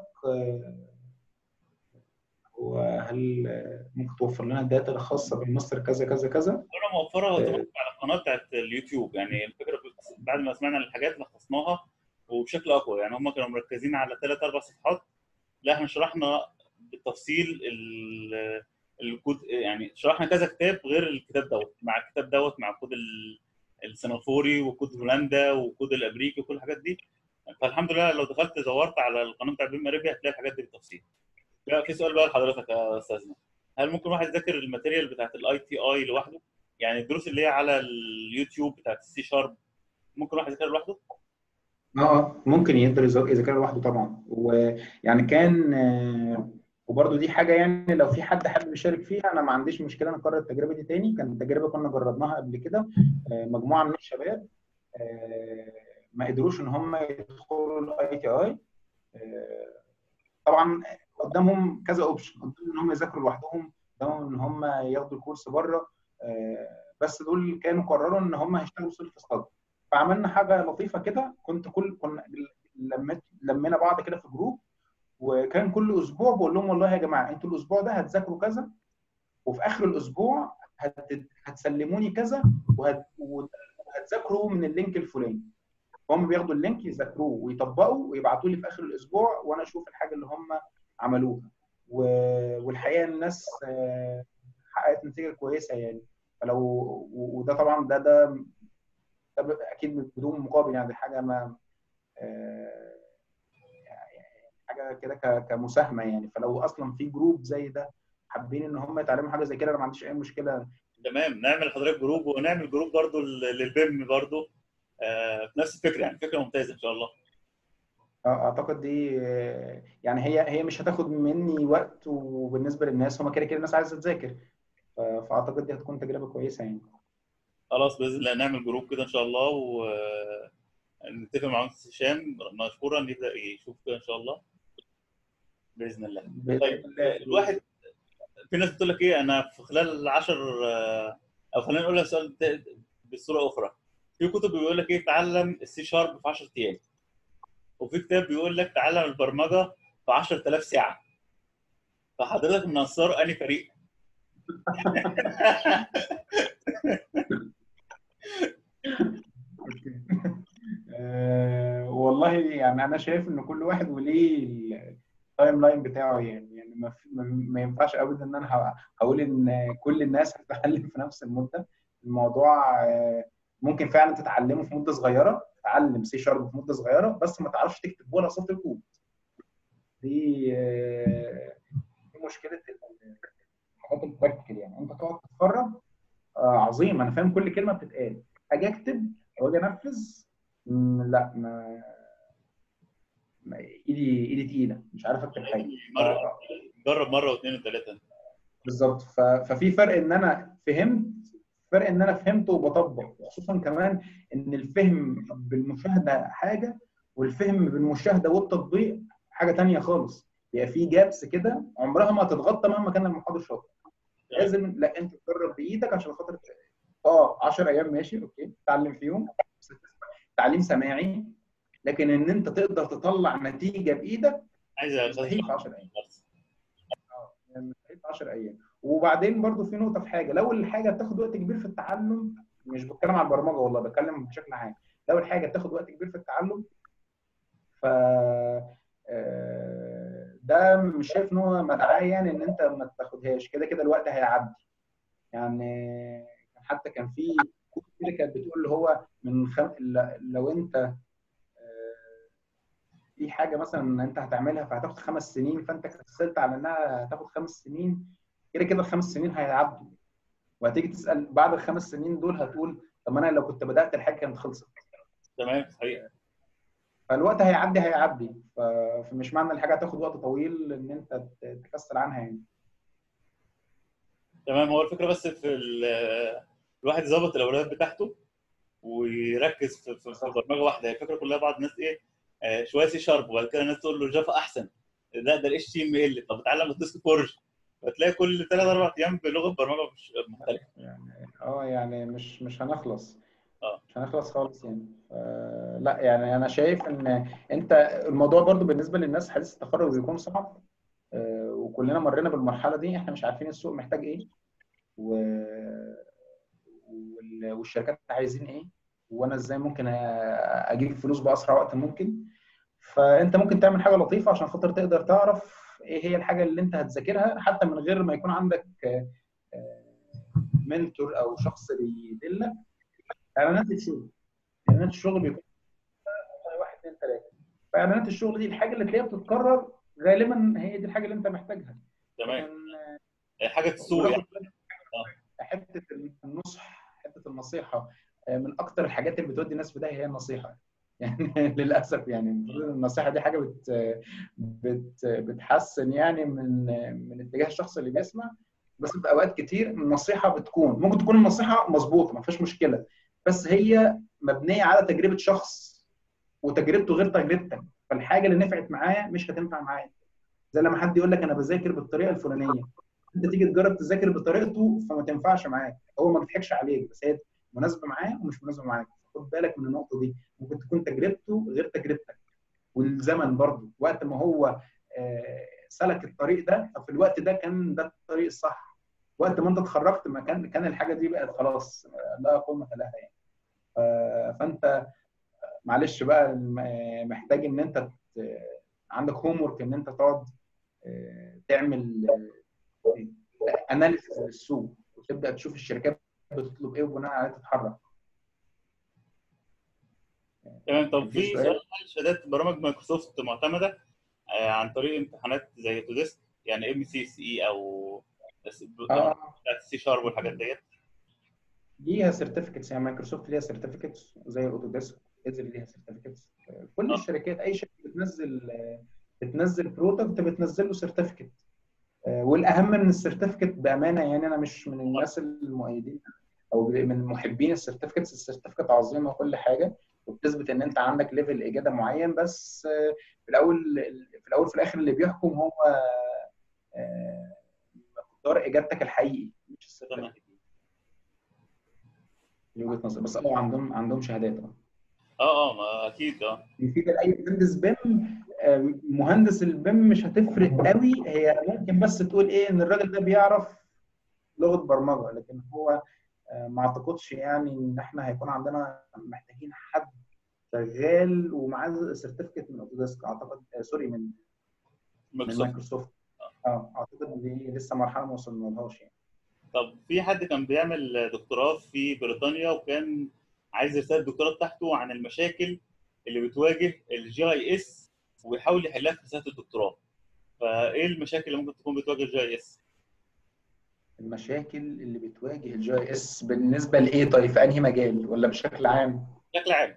وهل ممكن توفر لنا الداتا الخاصه بالماستر كذا كذا كذا؟ انا موفرها على القناه بتاعت اليوتيوب يعني الفكره بعد ما سمعنا الحاجات لخصناها وبشكل اقوى يعني هم كانوا مركزين على ثلاث اربع صفحات لا احنا شرحنا بالتفصيل الكود يعني شرحنا كذا كتاب غير الكتاب دوت مع الكتاب دوت مع كود السنغافوري وكود هولندا وكود الامريكي وكل الحاجات دي فالحمد لله لو دخلت دورت على القناه بتاع بيم اريبيا هتلاقي الحاجات دي بالتفصيل. لا في سؤال بقى لحضرتك يا استاذنا هل ممكن واحد يذاكر الماتيريال بتاعت الاي تي اي لوحده؟ يعني الدروس اللي هي على اليوتيوب بتاعت السي شارب ممكن واحد يذاكرها لوحده؟ اه ممكن يقدر يذاكرها لوحده طبعا ويعني كان وبرده دي حاجه يعني لو في حد حابب يشارك فيها انا ما عنديش مشكله نكرر التجربه دي تاني كانت تجربه كنا جربناها قبل كده مجموعه من الشباب ما قدروش ان هم يدخلوا الاي تي اي طبعا قدامهم كذا اوبشن قدامهم ان هم يذاكروا لوحدهم قدامهم ان هم ياخدوا الكورس بره بس دول كانوا قرروا ان هم هيشتغلوا سيلف ستادي فعملنا حاجه لطيفه كده كنت كل كنا لميت لمينا بعض كده في جروب وكان كل اسبوع بقول لهم والله يا جماعه انتوا الاسبوع ده هتذاكروا كذا وفي اخر الاسبوع هت... هتسلموني كذا وهت... وهتذاكروا من اللينك الفلاني هم بياخدوا اللينك يذاكروه ويطبقوا ويبعتوا لي في اخر الاسبوع وانا اشوف الحاجه اللي هم عملوها و- والحقيقه الناس آه، حققت نتيجه كويسه يعني فلو و- وده طبعا ده ده ده ب- اكيد بدون مقابل يعني دي حاجه ما آه، يعني حاجه كده ك- كمساهمه يعني فلو اصلا في جروب زي ده حابين ان هم يتعلموا حاجه زي كده انا ما عنديش اي مشكله تمام نعمل حضرتك جروب ونعمل جروب برضو لل- للبيم برضو آه، نفس الفكره يعني فكره ممتازه ان شاء الله آه، اعتقد دي آه، يعني هي هي مش هتاخد مني وقت وبالنسبه للناس هم كده كده الناس عايزه تذاكر ف- فاعتقد دي هتكون تجربه كويسه يعني خلاص باذن الله نعمل جروب كده ان شاء الله ونتفق مع مهندس هشام مشكورا يبدا يشوف كده ان شاء الله باذن الله بإذن طيب الله. الواحد في ناس بتقول لك ايه انا في خلال 10 او خلينا نقولها سؤال ت- بصوره اخرى في كتب بيقول لك ايه تعلم السي شارب في 10 ايام وفي كتاب بيقول لك تعلم البرمجه في 10000 ساعه فحضرتك من انصار انهي فريق؟ آه، والله يعني انا شايف ان كل واحد وليه التايم لاين بتاعه يعني يعني ما, في- ما- ما ينفعش ابدا ان انا ه- هقول ان كل الناس هتتعلم في نفس المده الموضوع آه، ممكن فعلا تتعلمه في مده صغيره تتعلم سي شارب في مده صغيره بس ما تعرفش تكتب ولا سطر كود دي آه، دي مشكله ال- الحاجات البراكتيكال يعني انت تقعد تتفرج آه، عظيم انا فاهم كل كلمه بتتقال اجي اكتب او اجي انفذ مم، لا ما ما- ايدي ايدي تقيله مش عارف اكتب حاجه مره آه، جرب مره واثنين وثلاثه بالظبط ف- ففي فرق ان انا فهمت فرق ان انا فهمت وبطبق وخصوصا كمان ان الفهم بالمشاهده حاجه والفهم بالمشاهده والتطبيق حاجه تانية خالص يبقى في جابس كده عمرها ما تتغطى مهما كان المحاضر شاطر لازم لا انت تجرب بايدك عشان خاطر ت- اه 10 ايام ماشي اوكي تتعلم فيهم بس تعليم سماعي لكن ان انت تقدر تطلع نتيجه بايدك عايز مستحيل في 10 ايام يعني مستحيل في 10 ايام وبعدين برضو في نقطه في حاجه لو الحاجه بتاخد وقت كبير في التعلم مش بتكلم على البرمجه والله بتكلم بشكل عام لو الحاجه بتاخد وقت كبير في التعلم ف آه، ده مش شايف ان هو مدعاه يعني ان انت ما تاخدهاش كده كده الوقت هيعدي يعني حتى كان في كتب كده كانت بتقول اللي هو من خم... ل- لو انت آه، في حاجه مثلا انت هتعملها فهتاخد خمس سنين فانت كسلت على انها هتاخد خمس سنين كده كده الخمس سنين هيعدوا وهتيجي تسال بعد الخمس سنين دول هتقول طب ما انا لو كنت بدات الحاجه كانت خلصت تمام صحيح فالوقت هيعدي هيعدي ف- فمش معنى الحاجه هتاخد وقت طويل ان انت ت- تكسل عنها يعني تمام هو الفكره بس في ال- الواحد يظبط الاولويات بتاعته ويركز في, في, في برمجه واحده هي الفكره كلها بعض الناس ايه آه، شويه سي شارب وبعد كده الناس تقول له جافا احسن لا ده الاتش تي ام ال طب اتعلم الديسك فورج فتلاقي كل ثلاث اربع ايام بلغه برمجه مش مختلفه يعني اه يعني مش مش هنخلص اه. مش هنخلص خالص يعني آه لا يعني انا شايف ان انت الموضوع برضو بالنسبه للناس حديث التخرج بيكون صعب آه وكلنا مرينا بالمرحله دي احنا مش عارفين السوق محتاج ايه و... وال- والشركات عايزين ايه وانا ازاي ممكن أ- اجيب فلوس باسرع وقت ممكن فانت ممكن تعمل حاجه لطيفه عشان خاطر تقدر تعرف ايه هي الحاجه اللي انت هتذاكرها حتى من غير ما يكون عندك آه، آه، منتور او شخص بيدلك اعلانات الشغل اعلانات الشغل بيكون واحد اثنين ثلاثه فاعلانات الشغل دي الحاجه اللي تلاقيها بتتكرر غالبا هي دي الحاجه اللي انت محتاجها تمام لكن آه، حاجه السوق يعني حته النصح حته النصيحه آه، من اكتر الحاجات اللي بتودي الناس في ده هي النصيحه يعني للاسف يعني المفروض النصيحه دي حاجه بت بت بتحسن يعني من من اتجاه الشخص اللي بيسمع بس في اوقات كتير النصيحه بتكون ممكن تكون النصيحه مظبوطه ما فيهاش مشكله بس هي مبنيه على تجربه شخص وتجربته غير تجربتك فالحاجه اللي نفعت معاه مش هتنفع معاك زي لما حد يقول لك انا بذاكر بالطريقه الفلانيه انت تيجي تجرب تذاكر بطريقته فما تنفعش معاك هو ما بيضحكش عليك بس هي مناسبه معاه ومش مناسبه معاك خد بالك من النقطه دي ممكن تكون تجربته غير تجربتك والزمن برضه وقت ما هو آه، سلك الطريق ده ففي الوقت ده كان ده الطريق الصح وقت ما انت اتخرجت ما كان كان الحاجه دي بقت خلاص آه، لا قيمه لها يعني ف- فانت معلش بقى الم- محتاج ان انت ت- عندك هوم ورك ان انت تقعد آه، تعمل اناليسيس للسوق وتبدا تشوف الشركات بتطلب ايه وبناء عليه تتحرك تمام طب في في سؤال؟ سؤال هل شهادات برامج مايكروسوفت معتمده آه، عن طريق امتحانات زي توديسك يعني ام سي اس اي او اه بتاعت السي شارب والحاجات ديت ليها سيرتيفيكتس يعني مايكروسوفت ليها سيرتيفيكتس زي اوتوديسك ايزر ليها سيرتيفيكتس كل آه. الشركات اي شركه بتنزل بتنزل برودكت بتنزل له سيرتيفيكت والاهم من السيرتيفيكت بامانه يعني انا مش من الناس المؤيدين او من محبين السيرتيفيكتس السيرتيفيكت عظيمه وكل حاجه وبتثبت ان انت عندك ليفل اجاده معين بس آه، في الاول في الاول في الاخر اللي بيحكم هو آه، مقدار اجابتك الحقيقي مش السيرتيفيكت من وجهه نظري بس اه عندهم عندهم شهادات اه اه اه ما اكيد اه يفيد لاي مهندس بيم آه، مهندس البيم مش هتفرق قوي هي ممكن بس تقول ايه ان الراجل ده بيعرف لغه برمجه لكن هو آه، ما اعتقدش يعني ان احنا هيكون عندنا محتاجين حد شغال ومعاه سيرتيفيكت من اوتوديسك اعتقد آه، سوري من من مايكروسوفت مايكروسوفت اه اعتقد دي لسه مرحله ما وصلنالهاش يعني طب في حد كان بيعمل دكتوراه في بريطانيا وكان عايز رساله الدكتوراه بتاعته عن المشاكل اللي بتواجه الجي اي اس ويحاول يحلها في رساله الدكتوراه فايه المشاكل اللي ممكن تكون بتواجه الجي اي اس؟ المشاكل اللي بتواجه الجي اس بالنسبه لايه طيب في انهي مجال ولا بشكل عام بشكل عام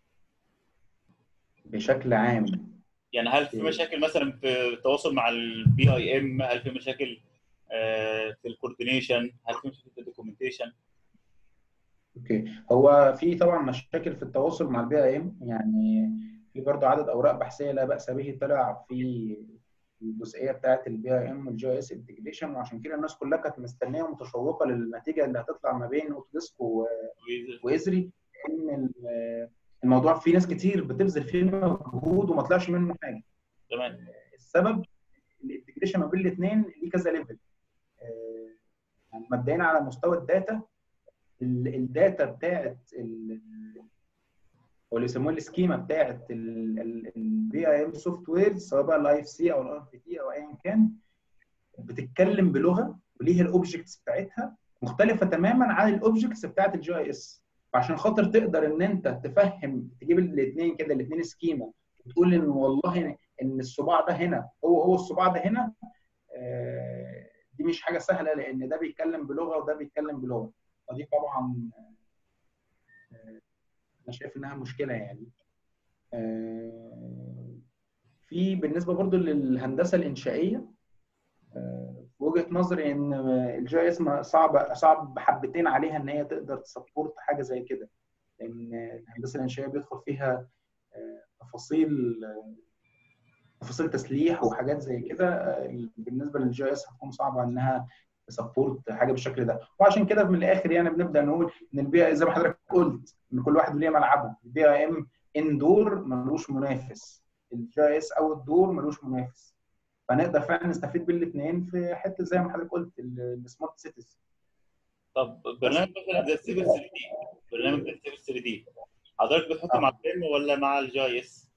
بشكل عام يعني هل في مشاكل مثلا في التواصل مع البي اي ام هل في مشاكل آه، في الكوردينيشن هل في مشاكل في الدوكيومنتيشن اوكي هو في طبعا مشاكل في التواصل مع البي اي ام يعني في برضه عدد اوراق بحثيه لا باس به طلع في الجزئيه بتاعه البي اي ام والجي اس انتجريشن وعشان كده الناس كلها كانت مستنيه ومتشوقه للنتيجه اللي هتطلع ما بين اوتوديسك و- وازري ان ال- الموضوع فيه ناس كتير بتبذل فيه مجهود وما طلعش منه حاجه تمام السبب الانتجريشن ما بين الاثنين ليه كذا ليفل آه، يعني مبدئيا على مستوى الداتا ال- الداتا بتاعت ال- او اللي يسموها السكيما بتاعت البي اي ام سوفت وير سواء بقى الاي اف سي او الار بي تي او ايا كان بتتكلم بلغه وليها الاوبجكتس بتاعتها مختلفه تماما عن الاوبجكتس بتاعت الجي اي اس فعشان خاطر تقدر ان انت تفهم تجيب الاثنين كده الاثنين سكيما وتقول ان والله ان الصباع ده هنا هو هو الصباع ده هنا آه، دي مش حاجه سهله لان ده بيتكلم بلغه وده بيتكلم بلغه ودي طبعا آه، انا شايف انها مشكله يعني آه، في بالنسبه برضو للهندسه الانشائيه آه، وجهه نظري ان الجي اس صعب صعب حبتين عليها ان هي تقدر تسبورت حاجه زي كده لان الهندسه الانشائيه بيدخل فيها آه، تفاصيل آه، تفاصيل تسليح وحاجات زي كده آه، بالنسبه للجي اس هتكون صعبه انها تسبورت حاجه بالشكل ده وعشان كده من الاخر يعني بنبدا نقول ان البي اي زي ما حضرتك قلت ان كل واحد ليه ملعبه البي اي ام اندور ملوش منافس الجي اس او الدور ملوش منافس فنقدر فعلا نستفيد بالاثنين في حته زي ما حضرتك قلت السمارت سيتيز طب برنامج مثلا زي سيفل 3 دي برنامج زي سيفل 3 دي حضرتك بتحطه آه. مع البيم ولا مع الجي اس؟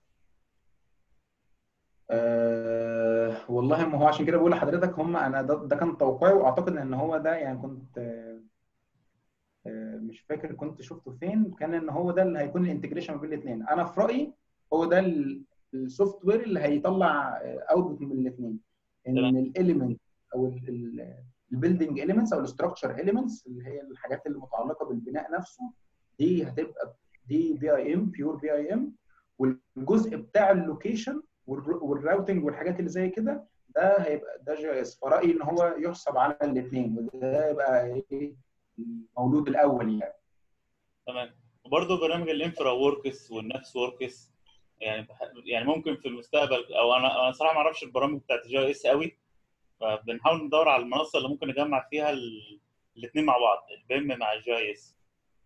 أه والله ما هو عشان كده بقول لحضرتك هم انا ده, ده كان توقعي واعتقد ان هو ده يعني كنت آه، آه، مش فاكر كنت شفته فين كان ان هو ده اللي هيكون الانتجريشن ما بين الاثنين انا في رايي هو ده السوفت وير اللي هيطلع اوتبوت من الاثنين ان تمام. الاليمنت او البيلدنج اليمنتس او الاستراكشر اليمنتس اللي هي الحاجات المتعلقه بالبناء نفسه دي هتبقى دي بي اي ام بيور بي اي ام والجزء بتاع اللوكيشن والراوتنج والحاجات اللي زي كده ده هيبقى ده جي اس فرايي ان هو يحسب على الاثنين وده يبقى ايه المولود الاول يعني تمام وبرضه برنامج الانفرا وركس والنفس وركس يعني بح... يعني ممكن في المستقبل او انا انا صراحه ما اعرفش البرامج بتاعت الجي اس قوي فبنحاول ندور على المنصه اللي ممكن نجمع فيها ال... الاثنين مع بعض البيم مع الجي اس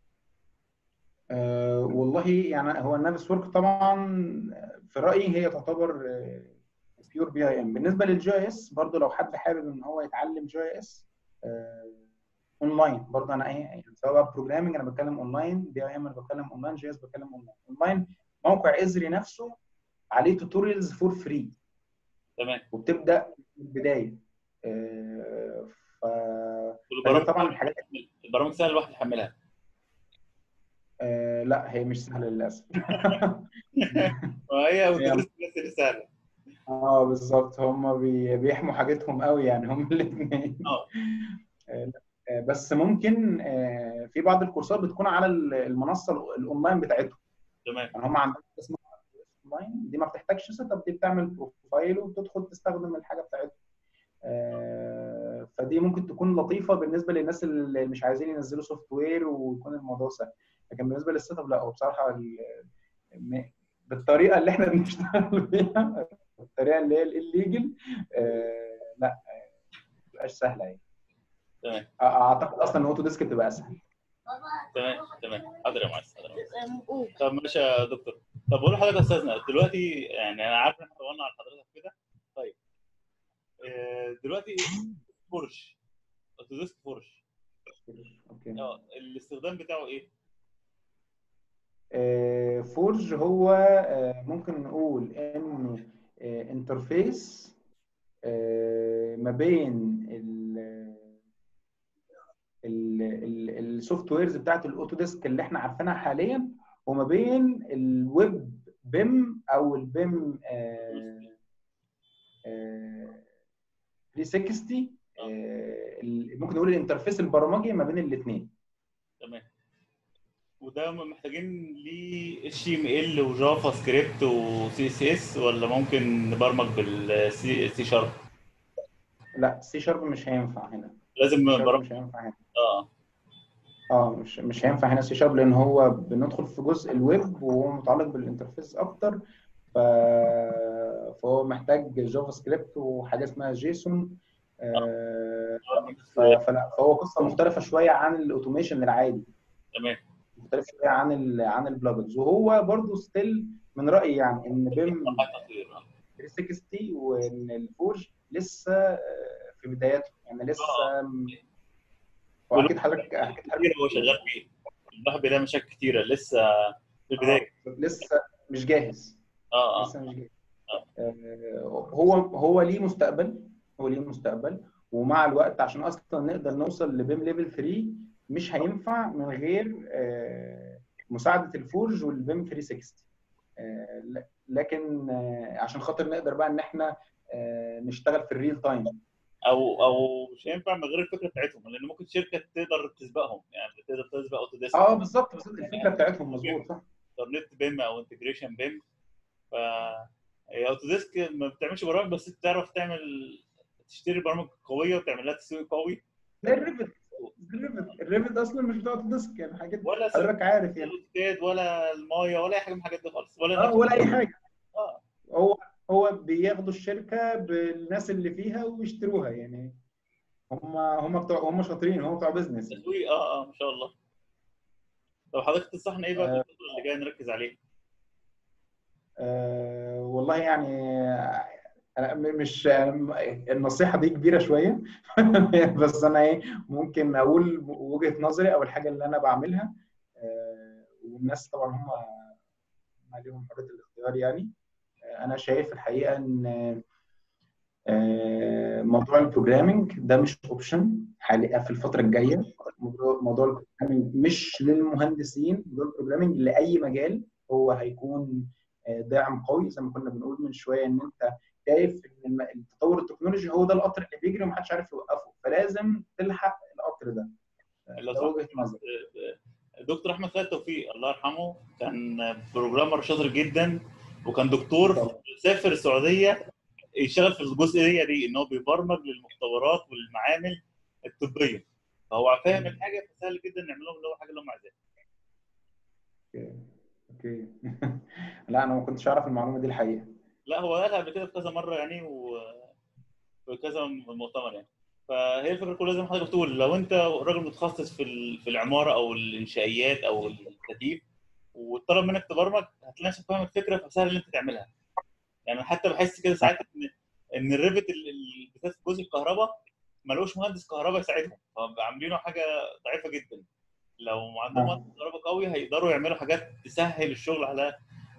أه والله يعني هو النافس ورك طبعا في رايي هي تعتبر بيور بي اي ام بالنسبه للجي اس برضو لو حد حابب ان هو يتعلم جي اس اونلاين برضو انا ايه يعني سواء بروجرامنج انا بتكلم اونلاين بي اي ام انا بتكلم اونلاين جي اس بتكلم اونلاين اونلاين موقع ازري نفسه عليه توتوريالز فور فري تمام وبتبدا من البدايه آه، ف والبرامج طبعا الحاجات البرامج سهل الواحد يحملها آه، لا هي مش سهله للاسف وهي وتدرس بس اللي سهله اه بالظبط هم بي- بيحموا حاجتهم قوي يعني هم الاثنين اه بس ممكن آه، في بعض الكورسات بتكون على ال- المنصه ال- الاونلاين بتاعتهم تمام يعني هم عندهم حاجة اسمها اونلاين دي ما بتحتاجش سيت اب دي بتعمل بروفايل وبتدخل تستخدم الحاجه بتاعتهم آه، فدي ممكن تكون لطيفه بالنسبه للناس اللي مش عايزين ينزلوا سوفت وير ويكون الموضوع سهل لكن بالنسبه للسيت اب لا هو بصراحه ال- م- بالطريقه اللي احنا بنشتغل بيها الطريقه اللي هي الليجل لا آه، ما بتبقاش سهله يعني تمام اعتقد اصلا ان اوتو ديسك بتبقى اسهل تمام تمام حاضر يا معز حاضر يا معز. طب ماشي يا دكتور طب بقول لحضرتك يا استاذنا دلوقتي يعني انا عارف ان احنا طولنا على حضرتك كده طيب آه، دلوقتي فورش اوتوديسك فورش اوكي اه الاستخدام بتاعه ايه؟ آه، فورج هو آه، ممكن نقول انه آه، انترفيس آه، ما بين السوفت ويرز بتاعت الاوتوديسك اللي احنا عارفينها حاليا وما بين الويب بيم او البيم 360 آه، ال- ممكن نقول الانترفيس البرمجي ما بين الاثنين تمام وده م- محتاجين ليه اتش ام ال وجافا سكريبت وسي اس اس ولا ممكن نبرمج بالسي سي شارب؟ لا سي شارب مش هينفع هنا لازم سي شارب نبرمج مش هينفع هنا اه اه مش مش هينفع هنا سي شارب لان هو بندخل في جزء الويب وهو متعلق بالانترفيس اكتر ف... فهو محتاج جافا سكريبت وحاجه اسمها جيسون آه، ف... فلا فهو قصه مختلفه شويه عن الاوتوميشن العادي تمام مختلف شويه عن ال... عن البلجنز وهو برضو ستيل من رايي يعني ان بيم مرحلة تطوير آه. 360 وان الفورج لسه آه، في بداياته يعني لسه واكيد حضرتك اكيد حضرتك كتير هو شغال فيه الواحد بيلاقي مشاكل كتيره لسه في البدايه لسه مش جاهز اه اه لسه مش جاهز آه، هو هو ليه مستقبل هو ليه مستقبل ومع الوقت عشان اصلا نقدر نوصل لبيم ليفل 3 مش هينفع من غير آه، مساعده الفورج والبيم 360 آه، ل- لكن آه، عشان خاطر نقدر بقى ان احنا آه، نشتغل في الريل تايم او او مش هينفع من غير الفكره بتاعتهم لان ممكن شركه تقدر تسبقهم يعني تقدر تسبق اوتوديسك اه بالظبط بالظبط الفكره بتاعتهم مظبوط صح انترنت بيم او انتجريشن بيم ف هي اوتوديسك ما بتعملش برامج بس بتعرف تعمل تشتري برامج قويه وتعمل لها تسويق قوي زي الريفت الريفت الريفت اصلا مش بتاع ديسك يعني حاجات ولا حضرتك عارف يعني سيرتيفيكات ولا المايه ولا اي حاجه من الحاجات دي خالص ولا اه ولا اي حاجه اه هو هو بياخدوا الشركه بالناس اللي فيها ويشتروها يعني هم هم بتوع هم شاطرين هم بتوع بيزنس تسويق اه اه ما شاء الله طب حضرتك تنصحنا ايه بقى في آه. الفتره اللي جايه نركز عليه؟ آه والله يعني انا م- مش النصيحه دي كبيره شويه بس انا ايه ممكن اقول وجهه نظري او الحاجه اللي انا بعملها آه والناس طبعا هم عليهم حريه الاختيار يعني آه انا شايف الحقيقه ان آه، موضوع البروجرامينج ده مش اوبشن حاليا في الفتره الجايه موضوع موضوع البروجرامينج مش للمهندسين موضوع البروجرامينج لاي مجال هو هيكون آه، داعم قوي زي ما كنا بنقول من شويه ان انت شايف ان الم- التطور التكنولوجي هو ده القطر اللي بيجري ومحدش عارف يوقفه فلازم تلحق القطر ده آه، لو ده سمحت، وجهه نظري دكتور احمد خالد توفيق الله يرحمه كان بروجرامر شاطر جدا وكان دكتور طبعا. سافر السعوديه يشتغل في الجزئيه دي ان هو بيبرمج للمختبرات والمعامل الطبيه فهو فاهم الحاجه فسهل جدا نعمل لهم اللي هو حاجه اللي هم عايزينها اوكي اوكي لا انا ما كنتش اعرف المعلومه دي الحقيقه لا هو قالها قبل كده في كذا مره يعني و في كذا مؤتمر يعني فهي الفكره كلها زي ما حضرتك بتقول لو انت راجل متخصص في ال- في العماره او الانشائيات او التكييف وطلب منك تبرمج هتلاقي نفسك فاهم الفكره فسهل ان انت تعملها يعني حتى بحس كده ساعات ان ان الريفت ال- ال- بالذات في جزء الكهرباء ملوش مهندس كهرباء يساعدهم فعاملينه حاجه ضعيفه جدا لو عندهم آه. مهندس كهرباء قوي هيقدروا يعملوا حاجات تسهل الشغل على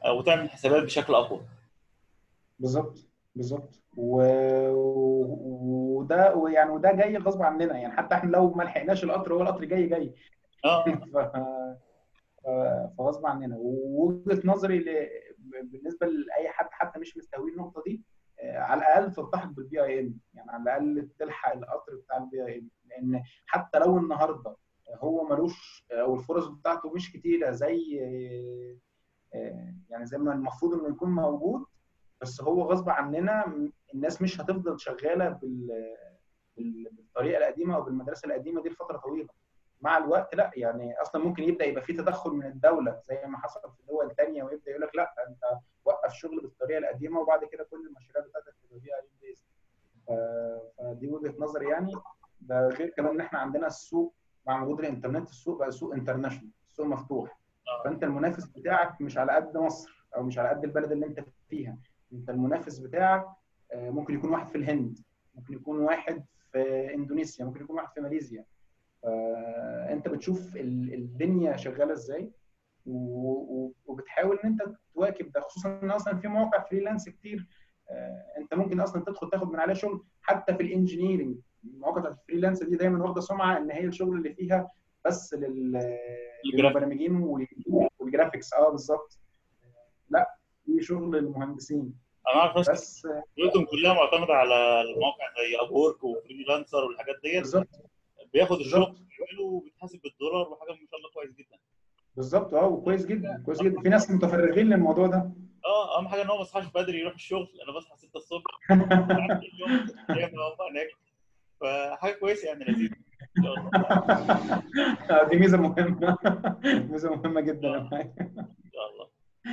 آه، وتعمل حسابات بشكل اقوى بالظبط بالظبط و... و- وده ويعني وده جاي غصب عننا يعني حتى احنا لو ما لحقناش القطر هو القطر جاي جاي اه ف... ف- فغصب عننا ووجهة نظري ل... بالنسبه لاي حد حتى مش مستوي النقطه دي آه، على الاقل تلتحق بالبي اي ام يعني على الاقل تلحق القطر بتاع البي اي ام لان حتى لو النهارده هو ملوش او الفرص بتاعته مش كتيره زي آه، يعني زي ما المفروض انه يكون موجود بس هو غصب عننا الناس مش هتفضل شغاله بال بال- بالطريقه القديمه او بالمدرسه القديمه دي لفتره طويله مع الوقت لا يعني اصلا ممكن يبدا يبقى في تدخل من الدوله زي ما حصل في دول تانية ويبدا يقول لك لا انت وقف شغل بالطريقه القديمه وبعد كده كل المشاريع بتاعتك تبقى بي اي بيز فدي وجهه نظري يعني ده غير كمان ان احنا عندنا السوق مع وجود الانترنت السوق بقى سوق انترناشونال السوق مفتوح آه. فانت المنافس بتاعك مش على قد مصر او مش على قد البلد اللي انت فيها انت المنافس بتاعك آه، ممكن يكون واحد في الهند ممكن يكون واحد في اندونيسيا ممكن يكون واحد في ماليزيا فانت بتشوف ال- الدنيا شغاله ازاي و- و- وبتحاول ان انت تواكب ده خصوصا ان اصلا في مواقع فريلانس كتير آه، انت ممكن اصلا تدخل تاخد من عليها شغل حتى في الانجينيرنج المواقع بتاعت الفريلانس دي دايما واخده سمعه ان هي الشغل اللي فيها بس لل للمبرمجين وال- والجرافيكس اه بالظبط لا في شغل المهندسين انا اعرف ناس بس آه، بيوتهم كلها معتمده على المواقع زي اب وورك وفريلانسر والحاجات ديت بالظبط بياخد الشغل بالظبط بيعمله وبيتحاسب بالدولار وحاجه ما شاء الله كويس جدا بالظبط اه وكويس جدا كويس جدا في ناس متفرغين للموضوع ده اه اهم حاجه ان هو ما يصحاش بدري يروح الشغل انا بصحى 6 الصبح بعد كل يوم زي ما هو هناك فحاجه كويسه يعني لذيذه ان شاء الله آه، دي ميزه مهمه ميزه مهمه جدا ان شاء الله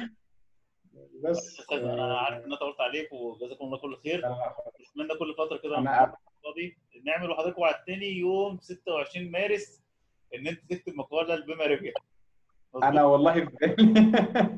بس أستاذ، انا عارف ان انا طولت عليك وجزاكم الله كل خير آه، اتمنى كل فتره كده انا فاضي نعمل وحضرتك وعدتني يوم 26 مارس ان انت تكتب مقاله لبما ربح انا والله في بالي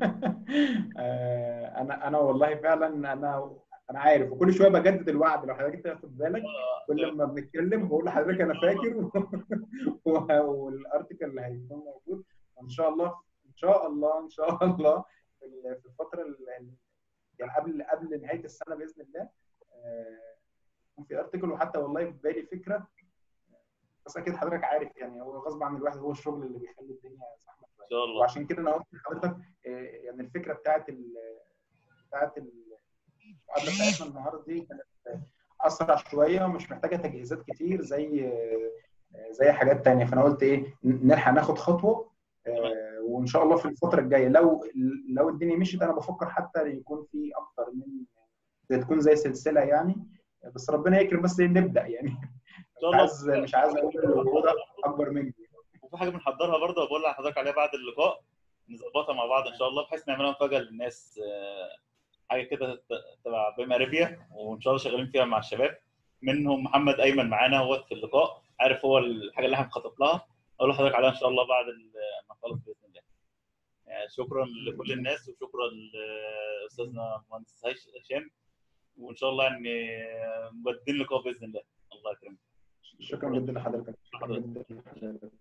آه، انا انا والله فعلا انا انا عارف وكل شويه بجدد الوعد لو حضرتك تاخد بالك كل ما بنتكلم بقول لحضرتك انا فاكر و- والارتكل اللي هيكون موجود ان شاء الله ان شاء الله ان شاء الله في ال- في الفتره ال- يعني قبل قبل نهايه السنه باذن الله آه، يكون في ارتكل وحتى والله في بالي فكره بس اكيد حضرتك عارف يعني هو غصب عن الواحد هو الشغل اللي بيخلي الدنيا زحمه ان شاء الله وعشان كده انا قلت لحضرتك آه، يعني الفكره بتاعت ال بتاعت المقابله بتاعتنا النهارده دي كانت اسرع شويه ومش محتاجه تجهيزات كتير زي آه، زي حاجات تانية فانا قلت ايه ن- نلحق ناخد خطوه آه، وان شاء الله في الفتره الجايه لو لو الدنيا مشيت انا بفكر حتى يكون في اكتر من تكون زي سلسله يعني بس ربنا يكرم بس إيه، نبدا يعني ان شاء مش الله عايز مش عايز اقول الوضع اكبر مني وفي حاجه بنحضرها برضه بقول لحضرتك عليها بعد اللقاء نظبطها مع بعض ان شاء الله بحيث نعملها مفاجاه للناس آه، حاجه كده ت- تبع بما ربيا وان شاء الله شغالين فيها مع الشباب منهم محمد ايمن معانا هو في اللقاء عارف هو الحاجه اللي احنا بنخطط لها اقول لحضرتك عليها ان شاء الله بعد ال- ما نخلص باذن الله يعني شكرا لكل الناس وشكرا لاستاذنا المهندس هيش- هشام وان شاء الله يعني مبدلين لقاء باذن الله الله يكرمك شكرا جدا لحضرتك شكرا جدا لحضرتك